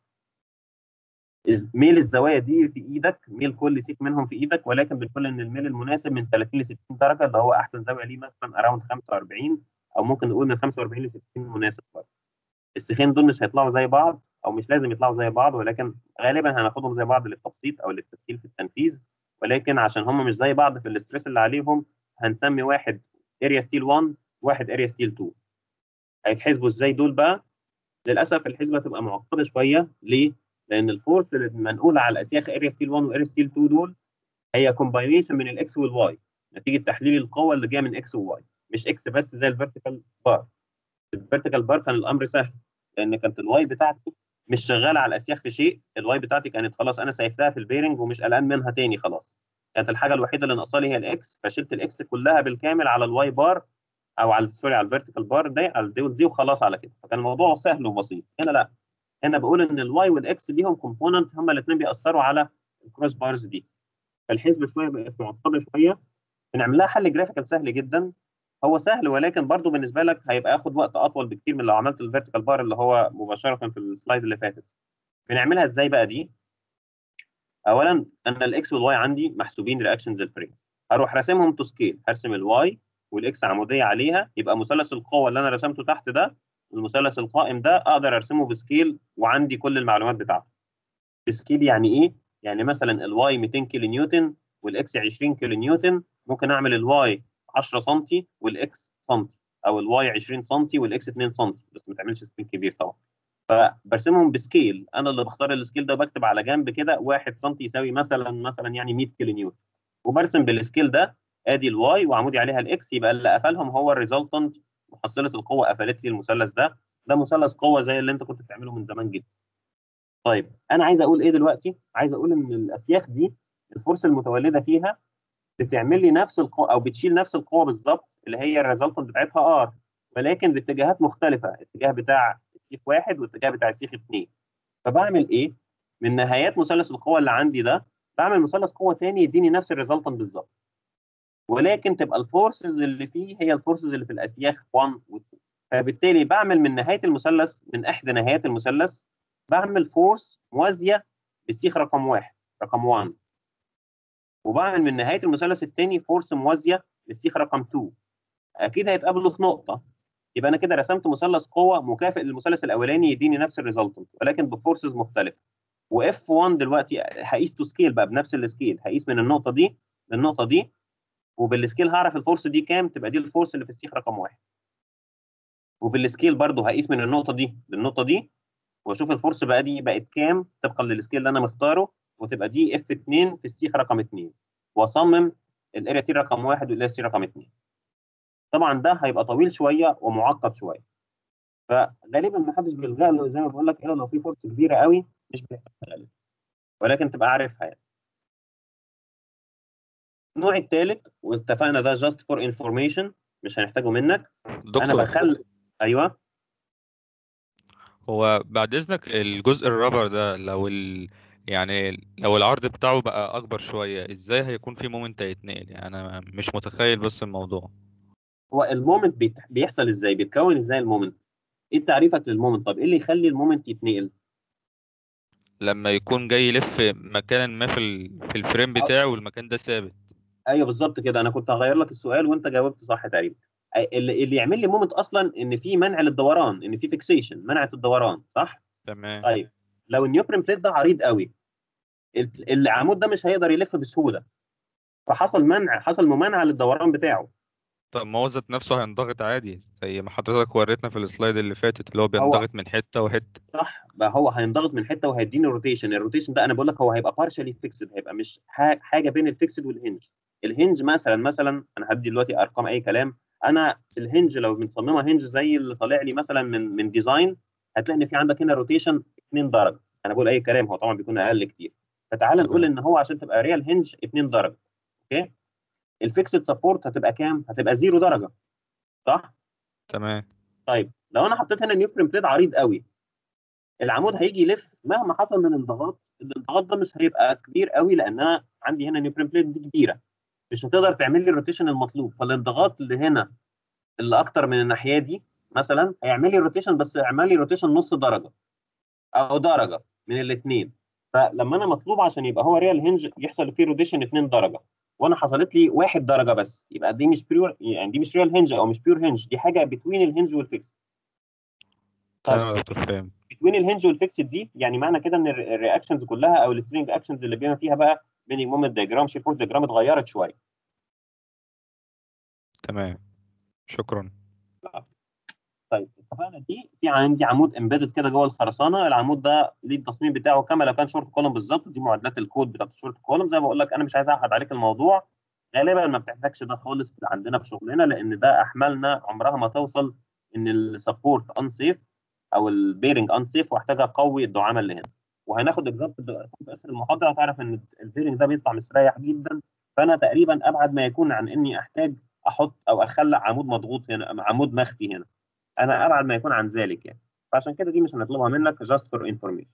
ميل الزوايا دي في ايدك ميل كل سيك منهم في ايدك ولكن بنقول ان الميل المناسب من 30 ل 60 درجه اللي هو احسن زاويه ليه مثلا اراوند 45 او ممكن نقول من 45 ل 60 مناسب برضه السيخين دول مش هيطلعوا زي بعض او مش لازم يطلعوا زي بعض ولكن غالبا هناخدهم زي بعض للتبسيط او للتسهيل في التنفيذ ولكن عشان هم مش زي بعض في الاستريس اللي عليهم هنسمي واحد اريا ستيل 1 واحد اريا ستيل 2 هيتحسبوا ازاي دول بقى للاسف الحسبه تبقى معقده شويه ليه لان الفورس اللي منقوله على الاسياخ اريا ستيل 1 واريا ستيل 2 دول هي كومباينيشن من الاكس والواي نتيجه تحليل القوه اللي جايه من اكس وواي مش اكس بس زي الفيرتيكال بار الفيرتيكال بار كان الامر سهل لان كانت الواي بتاعتي مش شغاله على الاسياخ في شيء الواي بتاعتي كانت خلاص انا سيفتها في البيرنج ومش قلقان منها تاني خلاص كانت الحاجه الوحيده اللي ناقصه لي هي الاكس فشلت الاكس كلها بالكامل على الواي بار او على سوري على الفيرتيكال بار ده على الدول دي وخلاص على كده فكان الموضوع سهل وبسيط هنا لا هنا بقول ان الواي والاكس ليهم كومبوننت هما الاثنين بيأثروا على الكروس بارز دي فالحسبه شويه بقت معقده شويه بنعمل لها حل جرافيكال سهل جدا هو سهل ولكن برضه بالنسبه لك هيبقى ياخد وقت اطول بكتير من لو عملت الفيرتيكال بار اللي هو مباشره في السلايد اللي فاتت بنعملها ازاي بقى دي اولا ان الاكس والواي عندي محسوبين رياكشنز الفريم هروح راسمهم تو سكيل هرسم الواي والاكس عموديه عليها يبقى مثلث القوه اللي انا رسمته تحت ده المثلث القائم ده اقدر ارسمه بسكيل وعندي كل المعلومات بتاعته بسكيل يعني ايه يعني مثلا الواي 200 كيلو نيوتن والاكس 20 كيلو نيوتن ممكن اعمل الواي 10 سم والاكس سم او الواي 20 سم والاكس 2 سم بس ما تعملش سكيل كبير طبعا فبرسمهم بسكيل انا اللي بختار السكيل ده وبكتب على جنب كده 1 سم يساوي مثلا مثلا يعني 100 كيلو نيوتن وبرسم بالسكيل ده ادي الواي وعمودي عليها الاكس يبقى اللي قفلهم هو الريزلتنت محصله القوه قفلت لي المثلث ده ده مثلث قوه زي اللي انت كنت بتعمله من زمان جدا طيب انا عايز اقول ايه دلوقتي عايز اقول ان الاسياخ دي الفرصه المتولده فيها بتعمل لي نفس القوه او بتشيل نفس القوه بالظبط اللي هي الريزلتنت بتاعتها ار ولكن باتجاهات مختلفه الاتجاه بتاع السيخ واحد والاتجاه بتاع السيخ اثنين فبعمل ايه؟ من نهايات مثلث القوه اللي عندي ده بعمل مثلث قوه ثاني يديني نفس الريزلتنت بالظبط ولكن تبقى الفورسز اللي فيه هي الفورسز اللي في الاسياخ 1 و 2 فبالتالي بعمل من نهايه المثلث من احدى نهايات المثلث بعمل فورس موازيه للسيخ رقم واحد رقم 1 وبعمل من نهايه المثلث الثاني فورس موازيه للسيخ رقم 2 اكيد هيتقابلوا في نقطه يبقى انا كده رسمت مثلث قوه مكافئ للمثلث الاولاني يديني نفس الريزلتنت ولكن بفورسز مختلفه واف 1 دلوقتي هقيس تو سكيل بقى بنفس السكيل هقيس من النقطه دي للنقطه دي وبالسكيل هعرف الفورس دي كام تبقى دي الفورس اللي في السيخ رقم واحد وبالسكيل برضو هقيس من النقطه دي للنقطه دي واشوف الفورس بقى دي بقت كام طبقا للسكيل اللي انا مختاره وتبقى دي اف 2 في السيخ رقم 2 واصمم الاريا تي رقم واحد والاريا تي رقم 2 طبعا ده هيبقى طويل شويه ومعقد شويه فغالبا ما حدش بيلجا له زي ما بقول لك الا لو في فرصه كبيره قوي مش بيحتاج تغلب ولكن تبقى عارفها يعني النوع الثالث واتفقنا ده جاست فور انفورميشن مش هنحتاجه منك انا دكتور بخل ايوه هو بعد اذنك الجزء الرابر ده لو ال... يعني لو العرض بتاعه بقى اكبر شويه ازاي هيكون في مومنت هيتنقل يعني انا مش متخيل بس الموضوع هو المومنت بيت- بيحصل ازاي بيتكون ازاي المومنت ايه تعريفك للمومنت طب ايه اللي يخلي المومنت يتنقل لما يكون جاي يلف مكانا ما في ال... في الفريم بتاعه والمكان ده ثابت ايوه بالظبط كده انا كنت هغير لك السؤال وانت جاوبت صح تقريبا أي- اللي اللي يعمل لي مومنت اصلا ان في منع للدوران ان في فيكسيشن منعت الدوران صح تمام طيب لو النيوبرين بليت ده عريض قوي ال- العمود ده مش هيقدر يلف بسهوله فحصل منع حصل ممانعه للدوران بتاعه طب ما هو ذات نفسه هينضغط عادي زي ما حضرتك وريتنا في السلايد اللي فاتت اللي هو بينضغط من حته وحته صح بقى هو هينضغط من حته وهيديني روتيشن الروتيشن ده انا بقول لك هو هيبقى بارشالي فيكسد هيبقى مش ح- حاجه بين الفيكسد والهنج الهنج مثلا مثلا انا هدي دلوقتي ارقام اي كلام انا الهنج لو بنصممها هنج زي اللي طالع لي مثلا من من ديزاين هتلاقي ان في عندك هنا روتيشن 2 درجه انا بقول اي كلام هو طبعا بيكون اقل كتير فتعال نقول ان هو عشان تبقى ريال هنج 2 درجه اوكي الفيكسد سبورت هتبقى كام هتبقى 0 درجه صح تمام طيب لو انا حطيت هنا نيوبرين بليد عريض قوي العمود هيجي يلف مهما حصل من انضغاط الانضغاط ده مش هيبقى كبير قوي لان انا عندي هنا نيوبرين بليد دي كبيره مش هتقدر تعمل لي الروتيشن المطلوب فالانضغاط اللي هنا اللي اكتر من الناحيه دي مثلا هيعمل لي روتيشن بس يعمل لي روتيشن نص درجه او درجه من الاثنين فلما انا مطلوب عشان يبقى هو ريال هنج يحصل فيه روتيشن 2 درجه وانا حصلت لي 1 درجه بس يبقى دي مش بيور يعني دي مش ريال هنج او مش بيور هنج دي حاجه بتوين الهنج والفيكس تمام يا دكتور فاهم بتوين الهنج والفيكسد دي يعني معنى كده ان الر- الرياكشنز كلها او السترينج اكشنز اللي بيبقى فيها بقى بين مومنت دايجرام شير فورس دايجرام اتغيرت شويه تمام شكرا طيب اتفقنا دي في عندي عمود امبيدد كده جوه الخرسانه العمود ده ليه التصميم بتاعه كما لو كان شورت كولوم بالظبط دي معادلات الكود بتاعت الشورت كولوم زي ما بقول لك انا مش عايز اعقد عليك الموضوع غالبا ما بتحتاجش ده خالص عندنا في شغلنا لان ده احمالنا عمرها ما توصل ان السبورت انسيف او البيرنج انسيف واحتاج اقوي الدعامه اللي هنا وهناخد اكزامبل في اخر المحاضره هتعرف ان البيرنج ده بيطلع مستريح جدا فانا تقريبا ابعد ما يكون عن اني احتاج احط او اخلع عمود مضغوط هنا عمود مخفي هنا انا ابعد ما يكون عن ذلك يعني فعشان كده دي مش هنطلبها منك just for information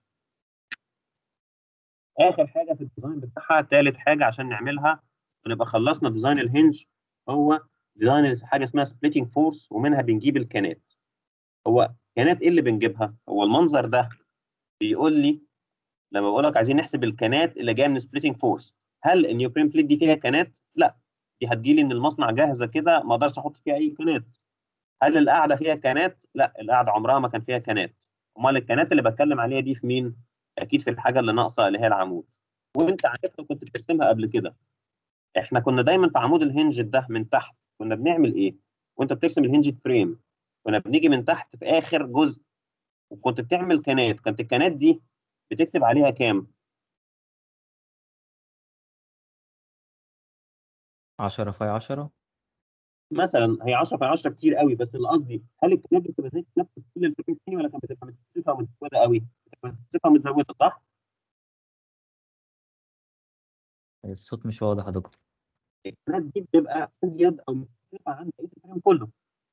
اخر حاجه في الديزاين بتاعها ثالث حاجه عشان نعملها ونبقى خلصنا ديزاين الهنج هو ديزاين حاجه اسمها سبليتنج فورس ومنها بنجيب الكانات هو كانات ايه اللي بنجيبها هو المنظر ده بيقول لي لما بقول لك عايزين نحسب الكانات اللي جايه من سبليتنج فورس هل النيوبرين بليت دي فيها كانات لا دي هتجيلي ان المصنع جاهزه كده ما اقدرش احط فيها اي كانات هل القاعده فيها كانات؟ لا القاعده عمرها ما كان فيها كانات. امال الكانات اللي بتكلم عليها دي في مين؟ اكيد في الحاجه اللي ناقصه اللي هي العمود. وانت عارفها كنت بترسمها قبل كده. احنا كنا دايما في عمود الهنج ده من تحت كنا بنعمل ايه؟ وانت بترسم الهنج فريم كنا بنيجي من تحت في اخر جزء وكنت بتعمل كانات كانت الكانات دي بتكتب عليها كام 10 في 10 مثلا هي 10 في 10 كتير قوي بس اللي قصدي هل الكانات دي بتبقى زي نفس كل الفريم الثاني ولا كانت بتبقى متكثفه ومتزوده قوي؟ بتبقى متكثفه ومتزوده صح؟ الصوت مش واضح يا دكتور الكانات دي بتبقى ازيد او متكثفه عن بقيه الفريم كله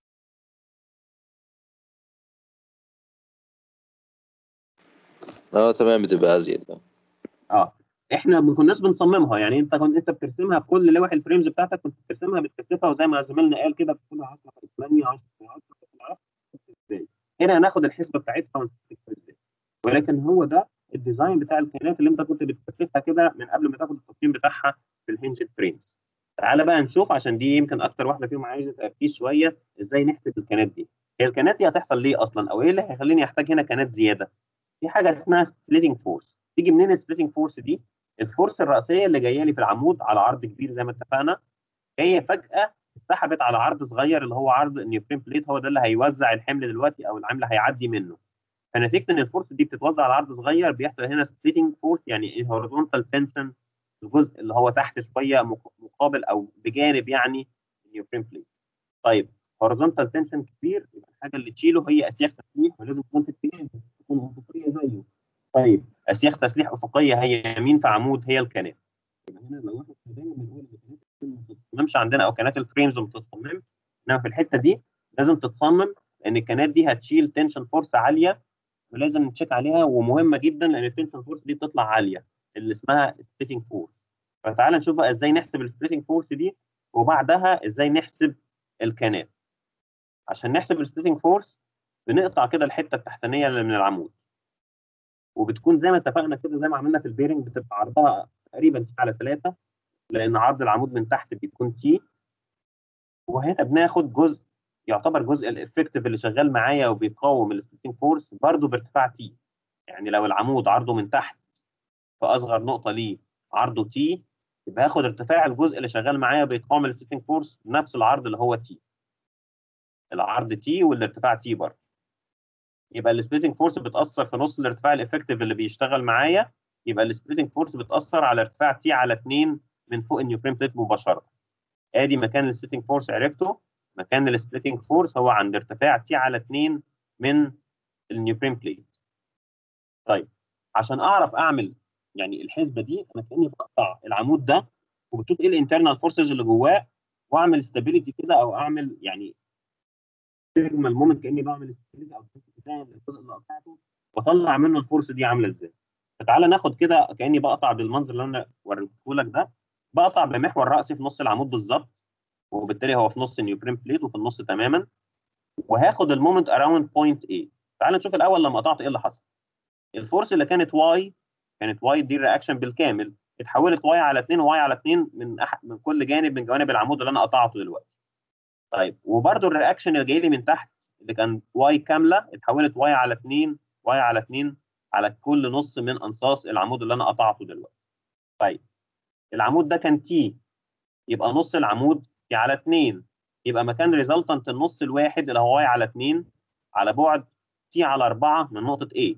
اه تمام بتبقى ازيد آه. اه احنا ما كناش بنصممها يعني انت كنت انت بترسمها في كل لوح الفريمز بتاعتك كنت بترسمها بتكثفها وزي ما زميلنا قال كده بتكون 10 في 8 10 في 10 في 10 ازاي هنا هناخد الحسبه بتاعتها ونكتبها ازاي ولكن هو ده الديزاين بتاع الكائنات اللي انت كنت بتكثفها كده من قبل ما تاخد التصميم بتاعها في الهنج فريمز تعالى بقى نشوف عشان دي يمكن اكتر واحده فيهم عايزه تركيز شويه ازاي نحسب الكائنات دي هي الكائنات دي هتحصل ليه اصلا او ايه اللي هيخليني احتاج هنا كائنات زياده في حاجه اسمها سبليتنج فورس تيجي منين السبليتنج فورس دي الفورس الرئيسيه اللي جايه لي في العمود على عرض كبير زي ما اتفقنا هي فجاه اتسحبت على عرض صغير اللي هو عرض النيوبرين بليت هو ده اللي هيوزع الحمل دلوقتي او العمل هيعدي منه فنتيجه ان الفورس دي بتتوزع على عرض صغير بيحصل هنا سبليتنج فورس يعني هوريزونتال تنشن الجزء اللي هو تحت شويه مق- مقابل او بجانب يعني النيوبرين بليت طيب هوريزونتال تنشن كبير يبقى الحاجه اللي تشيله هي اسياخ تسليح ولازم تكون في اتجاه تكون افقيه زيه طيب اسياخ تسليح افقيه هي يمين في عمود هي الكنات يبقى هنا لو احنا دايما بنقول ان الكنات ما بتتصممش عندنا او كنات الفريمز ما بتتصممش انما في الحته دي لازم تتصمم لان الكنات دي هتشيل تنشن فورس عاليه ولازم نتشيك عليها ومهمه جدا لان التنشن فورس دي بتطلع عاليه اللي اسمها سبليتنج فورس فتعالى نشوف بقى ازاي نحسب السبليتنج فورس دي وبعدها ازاي نحسب الكنات عشان نحسب السبليتنج فورس بنقطع كده الحته التحتانيه اللي من العمود وبتكون زي ما اتفقنا كده زي ما عملنا في البيرنج بتبقى عرضها تقريبا تي على 3 لان عرض العمود من تحت بيكون تي وهنا بناخد جزء يعتبر جزء الافكتيف اللي شغال معايا وبيقاوم السبليتنج فورس برضه بارتفاع تي يعني لو العمود عرضه من تحت في اصغر نقطه ليه عرضه تي يبقى هاخد ارتفاع الجزء اللي شغال معايا بيقاوم السبليتنج فورس بنفس العرض اللي هو تي العرض تي والارتفاع تي برضه يبقى السبليتنج فورس بتاثر في نص الارتفاع الافكتيف اللي بيشتغل معايا يبقى السبليتنج فورس بتاثر على ارتفاع تي على 2 من فوق النيوبرين بليت مباشره ادي مكان السبليتنج فورس عرفته مكان السبليتنج فورس هو عند ارتفاع تي على 2 من النيوبرين بليت طيب عشان اعرف اعمل يعني الحسبه دي انا كاني بقطع العمود ده وبشوف ايه الانترنال فورسز اللي جواه واعمل ستابيليتي كده او اعمل يعني سيجما المومنت كاني بعمل ستابيليتي او بتاع الجزء اللي قطعته واطلع منه الفورس دي عامله ازاي فتعالى ناخد كده كاني بقطع بالمنظر اللي انا وريته لك ده بقطع بمحور راسي في نص العمود بالظبط وبالتالي هو في نص النيوبرين بليت وفي النص تماما وهاخد المومنت اراوند بوينت A تعال نشوف الاول لما قطعت ايه اللي حصل الفورس اللي كانت واي كانت واي دي الرياكشن بالكامل اتحولت واي على 2 واي على 2 من أح من كل جانب من جوانب العمود اللي انا قطعته دلوقتي طيب وبرده الرياكشن اللي جاي لي من تحت اللي كان واي كامله اتحولت واي على 2 واي على 2 على كل نص من انصاص العمود اللي انا قطعته دلوقتي طيب العمود ده كان تي يبقى نص العمود تي على 2 يبقى مكان ريزلتنت النص الواحد اللي هو واي على 2 على بعد تي على 4 من نقطه A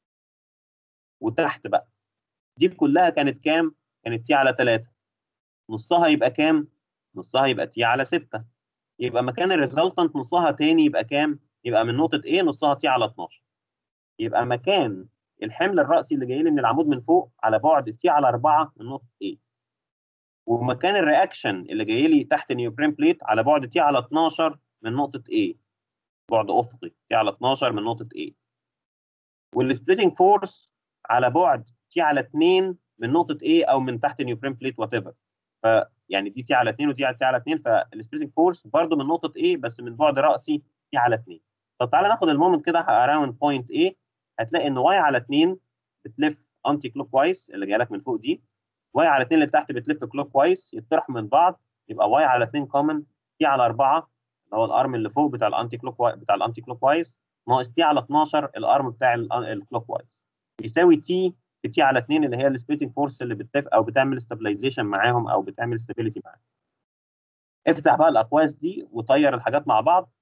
وتحت بقى دي كلها كانت كام؟ كانت تي على 3 نصها يبقى كام؟ نصها يبقى تي على 6 يبقى مكان الريزلتنت نصها تاني يبقى كام؟ يبقى من نقطة A نصها تي على 12 يبقى مكان الحمل الرأسي اللي جاي لي من العمود من فوق على بعد تي على 4 من نقطة A ومكان الرياكشن اللي جاي لي تحت نيوبرين بليت على بعد تي على 12 من نقطة A بعد أفقي تي على 12 من نقطة A والسبليتنج فورس على بعد تي على 2 من نقطة A أو من تحت نيوبرين بليت وات ايفر فيعني دي تي على 2 وتي على تي على 2 فالسبليتنج فورس برضه من نقطة A بس من بعد رأسي تي على 2 طب تعالى ناخد المومنت كده اراوند بوينت A هتلاقي ان واي على 2 بتلف انتي كلوك وايز اللي جايه لك من فوق دي واي على 2 اللي تحت بتلف كلوك وايز يطرحوا من بعض يبقى واي على 2 كومن تي على 4 اللي هو الارم اللي فوق بتاع الانتي كلوك واي بتاع الانتي كلوك وايز ناقص تي على 12 الارم بتاع الكلوك وايز يساوي تي في تي على 2 اللي هي السبليتنج فورس اللي بتتفق او بتعمل ستابلايزيشن معاهم او بتعمل ستابيليتي معاهم افتح بقى الاقواس دي وطير الحاجات مع بعض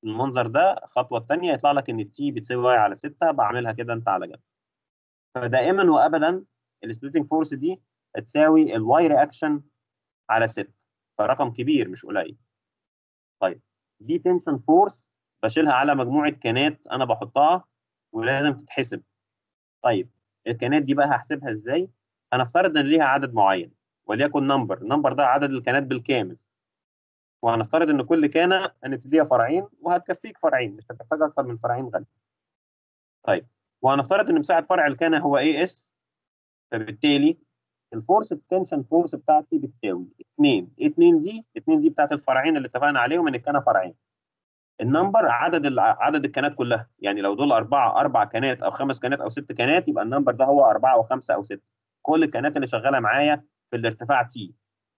المنظر ده الخطوه الثانيه يطلع لك ان التي بتساوي واي على 6 بعملها كده انت على جنب فدائما وابدا السبليتنج فورس دي تساوي الواي رياكشن على 6 فرقم كبير مش قليل طيب دي تنشن فورس بشيلها على مجموعه كانات انا بحطها ولازم تتحسب طيب الكانات دي بقى هحسبها ازاي هنفترض ان ليها عدد معين وليكن نمبر النمبر ده عدد الكانات بالكامل وهنفترض ان كل كانه هنبتديها فرعين وهتكفيك فرعين مش هتحتاج اكتر من فرعين غالي طيب وهنفترض ان مساحه فرع الكانه هو اي اس فبالتالي الفورس التنشن فورس بتاعتي بتساوي 2 2 دي 2 دي بتاعت الفرعين اللي اتفقنا عليهم ان الكانه فرعين النمبر عدد الع- عدد الكانات كلها يعني لو دول اربعه اربع كانات او خمس كانات او ست كانات يبقى النمبر ده هو اربعه وخمسه او سته كل الكانات اللي شغاله معايا في الارتفاع تي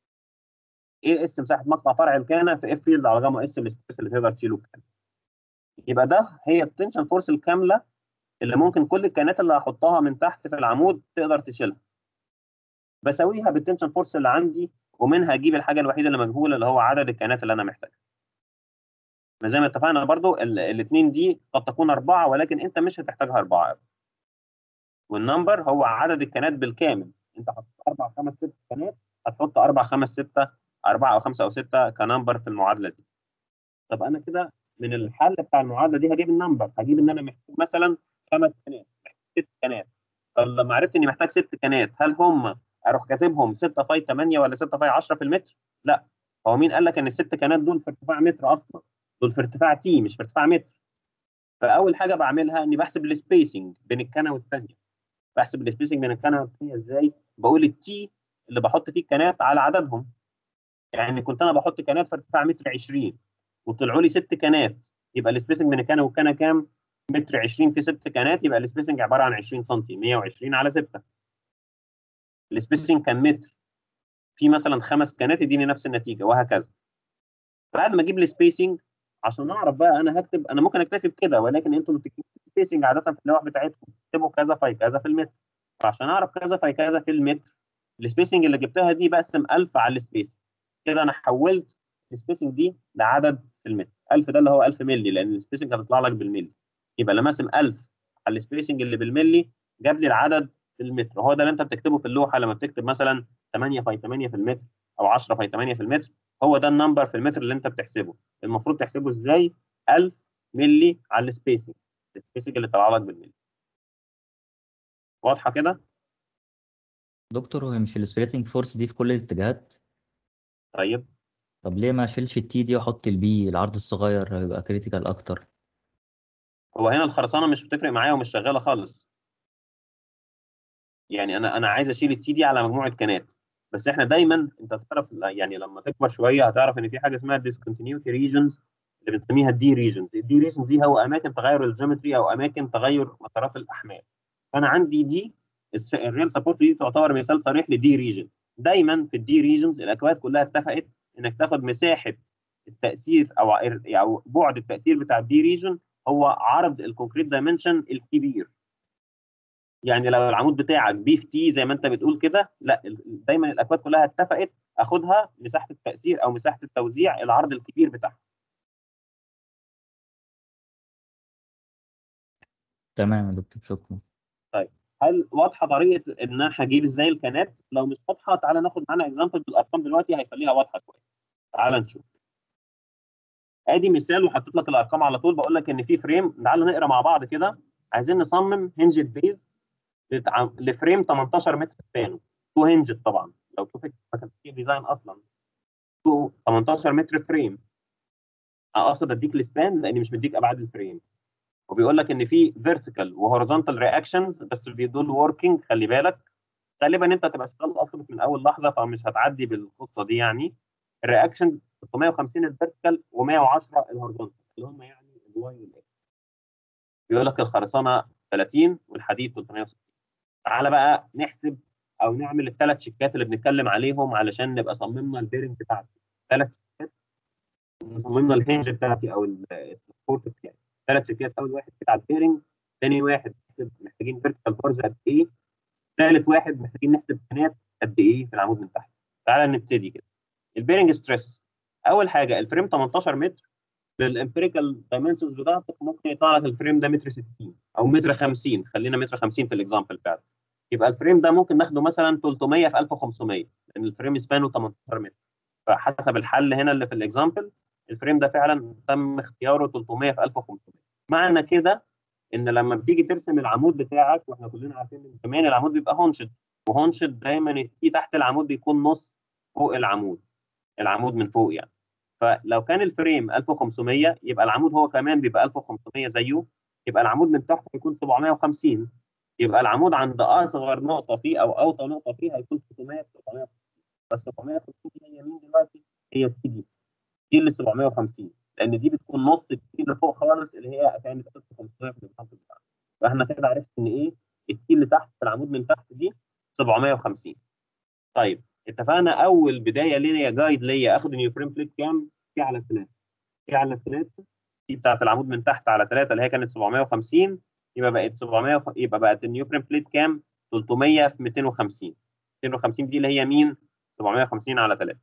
ايه اس مساحه مقطع فرع الكانه في اف فيلد على جاما اس السبيس اللي تقدر تشيله الكانه يبقى ده هي التنشن فورس الكامله اللي ممكن كل الكانات اللي هحطها من تحت في العمود تقدر تشيلها بساويها بالتنشن فورس اللي عندي ومنها اجيب الحاجه الوحيده اللي مجهوله اللي هو عدد الكائنات اللي انا محتاجها ما زي ما اتفقنا برضو الاثنين دي قد تكون اربعه ولكن انت مش هتحتاجها اربعه أبدا. والنمبر هو عدد الكائنات بالكامل انت حطيت اربع خمس ست كائنات هتحط اربع خمس سته اربعه او خمسه او سته كنمبر في المعادله دي طب انا كده من الحل بتاع المعادله دي هجيب النمبر هجيب ان انا محتاج مثلا خمس كائنات محتاج ست كائنات طب لما عرفت اني محتاج ست كائنات هل هم اروح كاتبهم 6 فاي 8 ولا 6 فاي 10 في المتر؟ لا هو مين قال لك ان الست كانات دول في ارتفاع متر اصلا؟ دول في ارتفاع تي مش في ارتفاع متر. فاول حاجه بعملها اني بحسب السبيسنج بين الكنه والثانيه. بحسب السبيسنج بين الكنه والثانيه ازاي؟ بقول التي اللي بحط فيه الكنات على عددهم. يعني كنت انا بحط كنات في ارتفاع متر 20 وطلعوا لي ست كنات يبقى السبيسنج بين الكنه والكنه كام؟ متر 20 في ست كنات يبقى السبيسنج عباره عن 20 سم 120 على 6. السبيسنج كان متر في مثلا خمس كانات يديني نفس النتيجه وهكذا بعد ما اجيب السبيسنج عشان اعرف بقى انا هكتب انا ممكن اكتفي بكده ولكن انتوا بتكتبوا السبيسنج عاده في اللوح بتاعتكم تكتبوا كذا في كذا في المتر فعشان اعرف كذا في كذا في المتر السبيسنج اللي جبتها دي بقسم 1000 على السبيس كده انا حولت السبيسنج دي لعدد في المتر 1000 ده اللي هو 1000 مللي لان السبيسنج هتطلع لك بالملي يبقى لما اقسم 1000 على السبيسنج اللي بالملي جاب لي العدد في المتر هو ده اللي انت بتكتبه في اللوحه لما بتكتب مثلا 8 في 8 في المتر او 10 في 8 في المتر هو ده النمبر في المتر اللي انت بتحسبه المفروض تحسبه ازاي 1000 ملي على السبيسنج السبيسنج اللي طلع لك بالملي واضحه كده دكتور هو مش السبليتنج فورس دي في كل الاتجاهات طيب طب ليه ما اشيلش التي دي واحط البي العرض الصغير هيبقى كريتيكال اكتر هو هنا الخرسانه مش بتفرق معايا ومش شغاله خالص يعني انا انا عايز اشيل التي دي على مجموعه كانات بس احنا دايما انت تعرف يعني لما تكبر شويه هتعرف ان في حاجه اسمها discontinuity regions اللي بنسميها الدي ريجنز الدي ريجنز دي هو اماكن تغير الجيومتري او اماكن تغير مسارات الاحمال فانا عندي دي الريل سبورت دي تعتبر مثال صريح لدي ريجن دايما في الدي ريجنز الاكواد كلها اتفقت انك تاخد مساحه التاثير او او بعد التاثير بتاع الدي ريجن هو عرض الكونكريت دايمنشن الكبير يعني لو العمود بتاعك بي في تي زي ما انت بتقول كده لا دايما الاكواد كلها اتفقت اخدها مساحه التاثير او مساحه التوزيع العرض الكبير بتاعها تمام يا دكتور شكرا هل واضحه طريقه ان انا هجيب ازاي الكانات لو مش واضحه تعالى ناخد معانا اكزامبل بالارقام دلوقتي هيخليها واضحه شويه تعالى نشوف ادي مثال وحطيت لك الارقام على طول بقول لك ان في فريم تعالى نقرا مع بعض كده عايزين نصمم هنجد بيز لفريم 18 متر سبانه تو هنجد طبعا لو شوف ما كانش في ديزاين اصلا تو 18 متر فريم اقصد اديك السبان لاني مش مديك ابعاد الفريم وبيقول لك ان في فيرتيكال وهوريزونتال رياكشنز بس دول وركينج خلي بالك غالبا انت هتبقى شغال اصلا من اول لحظه فمش هتعدي بالقصه دي يعني الرياكشن 650 الفيرتيكال و110 الهوريزونتال اللي هم يعني الواي والاكس بيقول لك الخرسانه 30 والحديد 360 تعالى بقى نحسب او نعمل الثلاث شيكات اللي بنتكلم عليهم علشان نبقى صممنا البيرنج بتاعتي ثلاث شيكات صممنا الهنج بتاعتي او السبورت بتاعي ثلاث شيكات اول واحد كده على البيرنج ثاني واحد محتاجين فيرتيكال بارز قد ايه ثالث واحد محتاجين نحسب كانات قد ايه في العمود من تحت تعالى نبتدي كده البيرنج ستريس اول حاجه الفريم 18 متر بالامبيريكال دايمنشنز بتاعتك ممكن يطلع لك الفريم ده متر 60 او متر 50 خلينا متر 50 في الاكزامبل بتاعنا يبقى الفريم ده ممكن ناخده مثلا 300 في 1500 لان الفريم سبانه 18 متر فحسب الحل هنا اللي في الاكزامبل الفريم ده فعلا تم اختياره 300 في 1500 معنى كده ان لما بتيجي ترسم العمود بتاعك واحنا كلنا عارفين من زمان العمود بيبقى هونشد وهونشد دايما في تحت العمود بيكون نص فوق العمود العمود من فوق يعني فلو كان الفريم 1500 يبقى العمود هو كمان بيبقى 1500 زيه يبقى العمود من تحت هيكون 750 يبقى العمود عند اصغر نقطه فيه او اوطى نقطه فيه هيكون 600 750 بس 750 هي مين دلوقتي؟ هي التي دي دي اللي 750 لان دي بتكون نص التي اللي فوق خالص اللي هي كانت 1500 في الاكزامبل بتاعنا فاحنا كده عرفت ان ايه التي اللي تحت في العمود من تحت دي 750 طيب اتفقنا اول بدايه ليا جايد ليا اخد النيو فريم بليت كام؟ في على 3 في على 3 دي بتاعت العمود من تحت على 3 اللي هي كانت 750 يبقى بقت 700 وخ- يبقى بقت النيو فريم بليت كام؟ 300 في 250 250 دي اللي هي مين؟ 750 على 3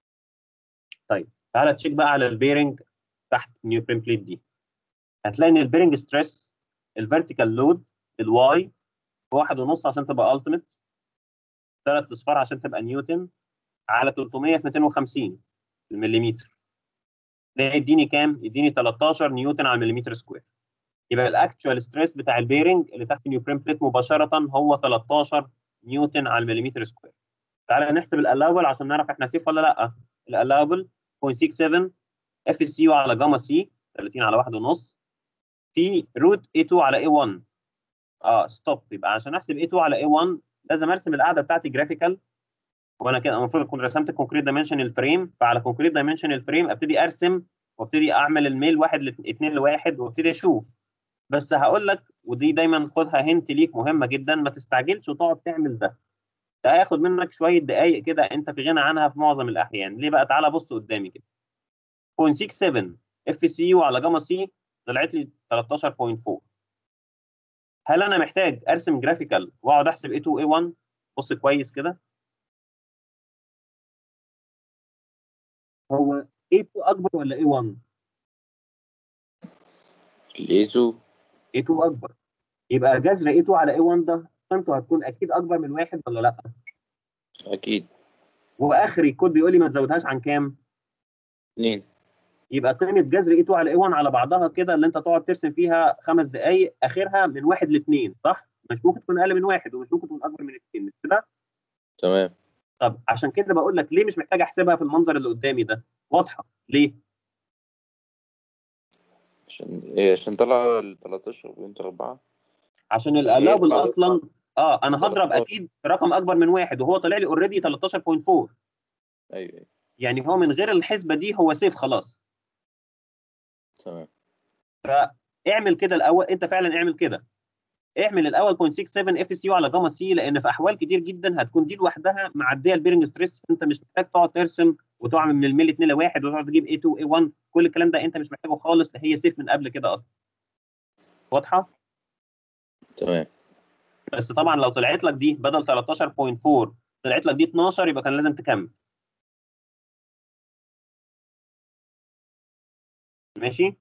طيب تعالى تشيك بقى على البيرنج تحت النيو فريم بليت دي هتلاقي ان البيرنج ستريس الفيرتيكال لود الواي واحد ونص عشان تبقى التيميت ثلاث اصفار عشان تبقى نيوتن على 300 في 250 المليمتر ده يديني كام؟ يديني 13 نيوتن على المليمتر سكوير يبقى الاكتشوال ستريس بتاع البيرنج اللي تحت النيو فريم بليت مباشره هو 13 نيوتن على المليمتر سكوير تعالى نحسب الالاول عشان نعرف احنا سيف ولا لا الالاول 0.67 اف سي يو على جاما سي 30 على 1 ونص في روت A2 على A1 اه ستوب يبقى عشان احسب A2 على A1 لازم ارسم القاعده بتاعتي جرافيكال وانا كده المفروض اكون رسمت الكونكريت دايمنشن الفريم فعلى كونكريت دايمنشن الفريم ابتدي ارسم وابتدي اعمل الميل واحد لاثنين لواحد وابتدي اشوف بس هقول لك ودي دايما خدها هنت ليك مهمه جدا ما تستعجلش وتقعد تعمل ده ده هياخد منك شويه دقائق كده انت في غنى عنها في معظم الاحيان ليه بقى تعالى بص قدامي كده 0.67 اف سي يو على جاما سي طلعت لي 13.4 هل انا محتاج ارسم جرافيكال واقعد احسب A2 A1 بص كويس كده هو A2 اكبر ولا A1 الايزو A2 اكبر يبقى جذر A2 على A1 ده قيمته هتكون اكيد اكبر من واحد ولا لا اكيد واخري الكود بيقول لي ما تزودهاش عن كام اتنين يبقى قيمه جذر A2 على A1 على بعضها كده اللي انت تقعد ترسم فيها خمس دقائق اخرها من واحد لاثنين صح مش ممكن تكون اقل من واحد ومش ممكن تكون اكبر من اثنين مش كده تمام طب عشان كده بقول لك ليه مش محتاج احسبها في المنظر اللي قدامي ده واضحه ليه عشان ايه عشان طلع ال 13.4 عشان هي الالابل يطلع اصلا اه انا هضرب 13. اكيد في رقم اكبر من واحد وهو طالع لي اوريدي 13.4 ايوه ايوه يعني هو من غير الحسبه دي هو سيف خلاص تمام اعمل كده الاول انت فعلا اعمل كده اعمل الاول 0.67 اف سي يو على جاما سي لان في احوال كتير جدا هتكون دي لوحدها معديه البيرنج ستريس فانت مش محتاج تقعد ترسم وتعمل من الميل 2 لواحد وتقعد تجيب A2 A1 كل الكلام ده انت مش محتاجه خالص هي سيف من قبل كده اصلا واضحه تمام بس طبعا لو طلعت لك دي بدل 13.4 طلعت لك دي 12 يبقى كان لازم تكمل ماشي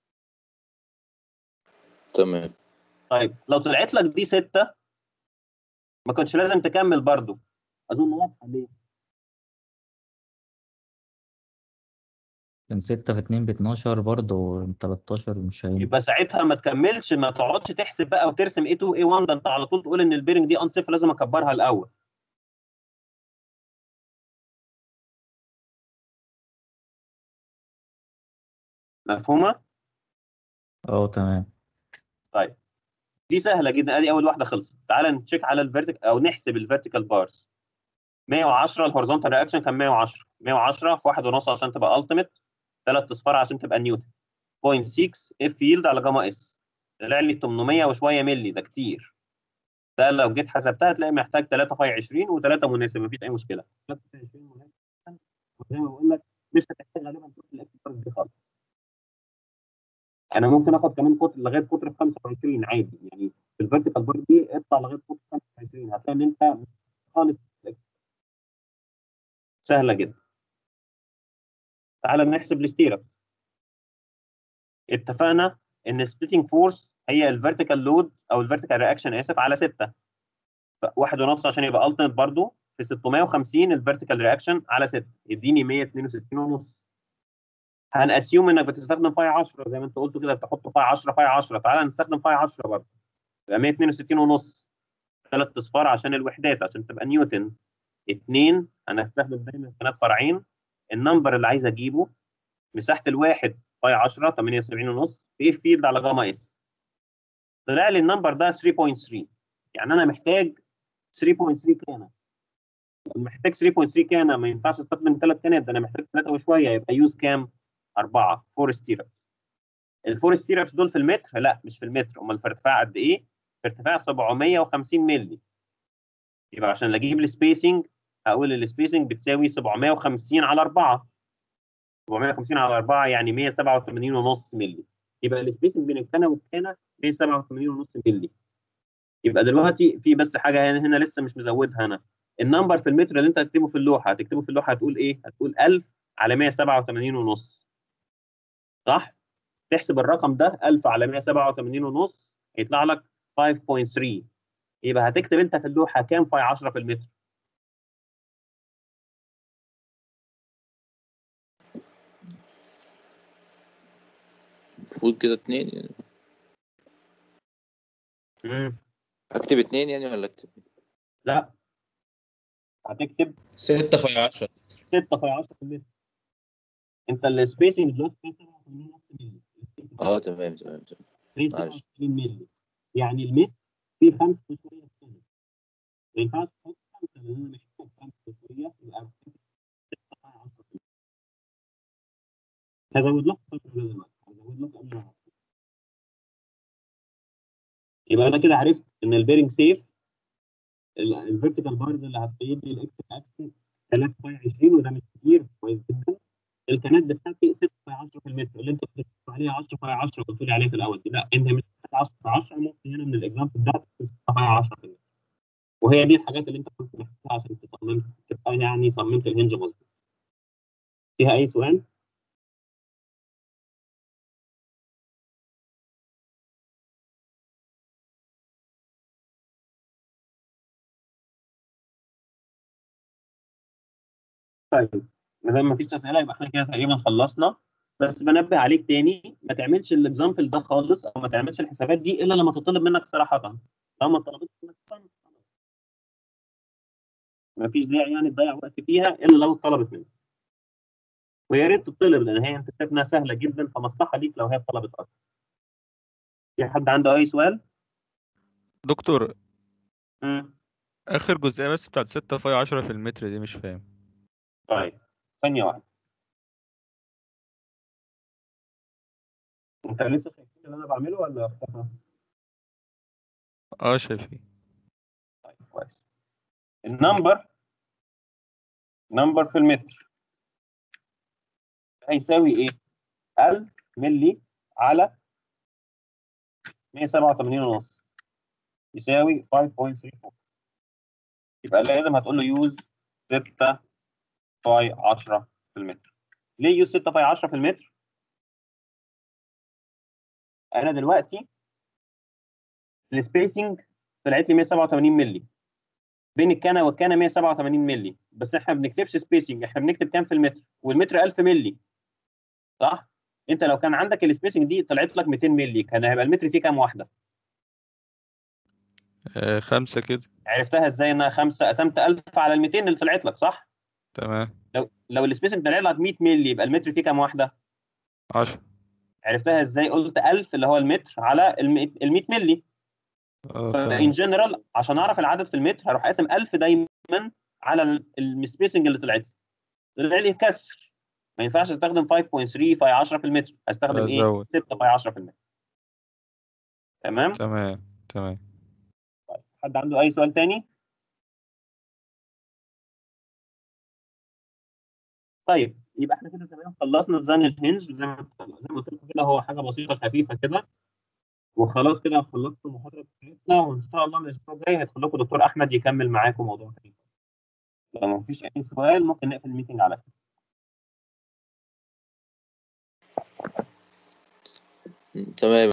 تمام طيب لو طلعت لك دي 6 ما كنتش لازم تكمل برضو اظن واضحه ليه كان ستة في اتنين باتناشر برضه تلاتاشر مش هين يبقى ساعتها ما تكملش ما تقعدش تحسب بقى وترسم A2 A1 ده انت على طول تقول ان البيرنج دي انصف لازم اكبرها الاول مفهومه اه تمام دي سهله جدا ادي اول واحده خلصت تعال نتشيك على الفيرتيكال او نحسب الفيرتيكال بارز 110 الهوريزونتال رياكشن كان 110 110 في واحد ونص عشان تبقى التيميت ثلاث اصفار عشان تبقى نيوتن 0.6 اف يلد على جاما اس طلع لي 800 وشويه ملي ده كتير ده لو جيت حسبتها هتلاقي محتاج 3 في 20 و3 مناسب مفيش اي مشكله 3 في 20 مناسب وزي ما بقول لك مش هتحتاج غالبا تروح الاكسبرس دي خالص انا ممكن اخد كمان قطر لغايه قطر 25 عادي يعني في الفيرتيكال بار دي اطلع لغايه قطر 25 هتلاقي ان انت خالص سهله جدا تعال نحسب الاستيرة اتفقنا ان سبليتنج فورس هي الفيرتيكال لود او الفيرتيكال رياكشن اسف على 6 واحد ونص عشان يبقى التيمت برضو في 650 الفيرتيكال رياكشن على 6 يديني 162 ونص هنأسيوم انك بتستخدم فاي 10 زي ما انت قلت كده تحط فاي 10 فاي 10 تعالى نستخدم فاي 10 برضه يبقى 162 ونص ثلاث اصفار عشان الوحدات عشان تبقى نيوتن اثنين انا هستخدم دايما قناه فرعين النمبر اللي عايز اجيبه مساحه الواحد باي 10 78 ونص في فيلد على جاما اس طلع لي النمبر ده 3.3 يعني انا محتاج 3.3 كان محتاج 3.3 كان ما ينفعش استخدم ثلاث كانات ده انا محتاج ثلاثه وشويه يبقى يوز كام؟ اربعه فور ستيربس الفور ستيربس دول في المتر؟ لا مش في المتر امال في ارتفاع قد ايه؟ في ارتفاع 750 مللي يبقى عشان اجيب السبيسنج هقول السبيسنج بتساوي 750 على 4 750 على 4 يعني 187 ونص مللي يبقى السبيسنج بين الكنه والكنه 187 ونص مللي يبقى دلوقتي في بس حاجه هنا, هنا لسه مش مزودها انا النمبر في المتر اللي انت هتكتبه في اللوحه هتكتبه في اللوحه هتقول ايه؟ هتقول 1000 على 187 ونص صح؟ تحسب الرقم ده 1000 على 187 ونص هيطلع لك 5.3 يبقى هتكتب انت في اللوحه كام فاي 10 في المتر؟ المفروض كده اتنين يعني مم. اكتب اتنين يعني ولا اكتب لا هتكتب ستة في عشرة 6 فاي 10 في المتر انت السبيسنج دلوقتي 87 ونص مللي اه تمام تمام تمام معلش. 87 مللي يعني المتر فيه 5 وشويه سنه ما ينفعش تحط 5 لان انا محتاج 5 وشويه يبقى محتاج 6 فاي 10 في المتر هزود لك صفر ولا دلوقتي هزود لك قبل ما أعرف. يبقى انا كده عرفت ان البيرنج سيف الفيرتيكال بارز اللي هتقيد لي الاكس اكسس 3 باي 20 وده مش كتير كويس جدا الكنات بتاعتي 6 باي 10 في المتر اللي انت بتكتب عليها 10 باي 10 قلت لي عليها في الاول دي لا انت مش محتاج 10 باي 10 ممكن هنا من الاكزامبل ده 6 باي 10 في المتر وهي دي الحاجات اللي انت كنت محتاجها عشان تصمم تبقى يعني صممت الهنج مظبوط فيها اي سؤال؟ طيب ما دام مفيش اسئله يبقى احنا كده تقريبا خلصنا بس بنبه عليك تاني ما تعملش الاكزامبل ده خالص او ما تعملش الحسابات دي الا لما تطلب منك صراحه لو ما طلبتش منك خلاص. مفيش داعي يعني تضيع وقت فيها الا لو اتطلبت منك ويا ريت تطلب لان هي انت شايف انها سهله جدا فمصلحه ليك لو هي اتطلبت اصلا في حد عنده اي سؤال؟ دكتور مم. اخر جزئيه بس بتاعت 6 فاي 10 في المتر دي مش فاهم طيب ثانيه واحده انت لسه شايفين اللي انا بعمله ولا اختفى؟ اه شايفين طيب كويس النمبر نمبر في المتر هيساوي ايه؟ 1000 ملي على 187 ونص يساوي 5.34 يبقى لازم هتقول له يوز 6 باي 10 في المتر ليه يوز 6 باي 10 في المتر؟ انا دلوقتي السبيسنج طلعت لي 187 ملي بين الكنه والكنه 187 ملي بس احنا ما بنكتبش سبيسنج احنا بنكتب كام في المتر والمتر 1000 ملي صح انت لو كان عندك السبيسنج دي طلعت لك 200 ملي كان هيبقى المتر فيه كام واحده آه خمسة كده عرفتها ازاي انها خمسه قسمت 1000 على ال 200 اللي طلعت لك صح تمام لو لو السبيسنج طلع لك 100 ملي يبقى المتر فيه كام واحده 10 عرفتها ازاي قلت 1000 اللي هو المتر على ال 100 ملي اه فان تمام جنرال عشان اعرف العدد في المتر هروح قاسم 1000 دايما على السبيسنج اللي طلعت لي طلع لي كسر ما ينفعش استخدم 5.3 فاي 10 في المتر هستخدم ايه أزود. 6 فاي 10 في المتر تمام تمام تمام حد عنده اي سؤال تاني طيب يبقى احنا كده تمام خلصنا ديزاين الهنج زي ما زي ما قلت لكم كده هو حاجه بسيطه خفيفه كده وخلاص كده خلصت المحاضره بتاعتنا وان شاء الله من الاسبوع الجاي هيدخل لكم دكتور احمد يكمل معاكم موضوع تاني لو ما فيش اي سؤال ممكن نقفل الميتنج على كده تمام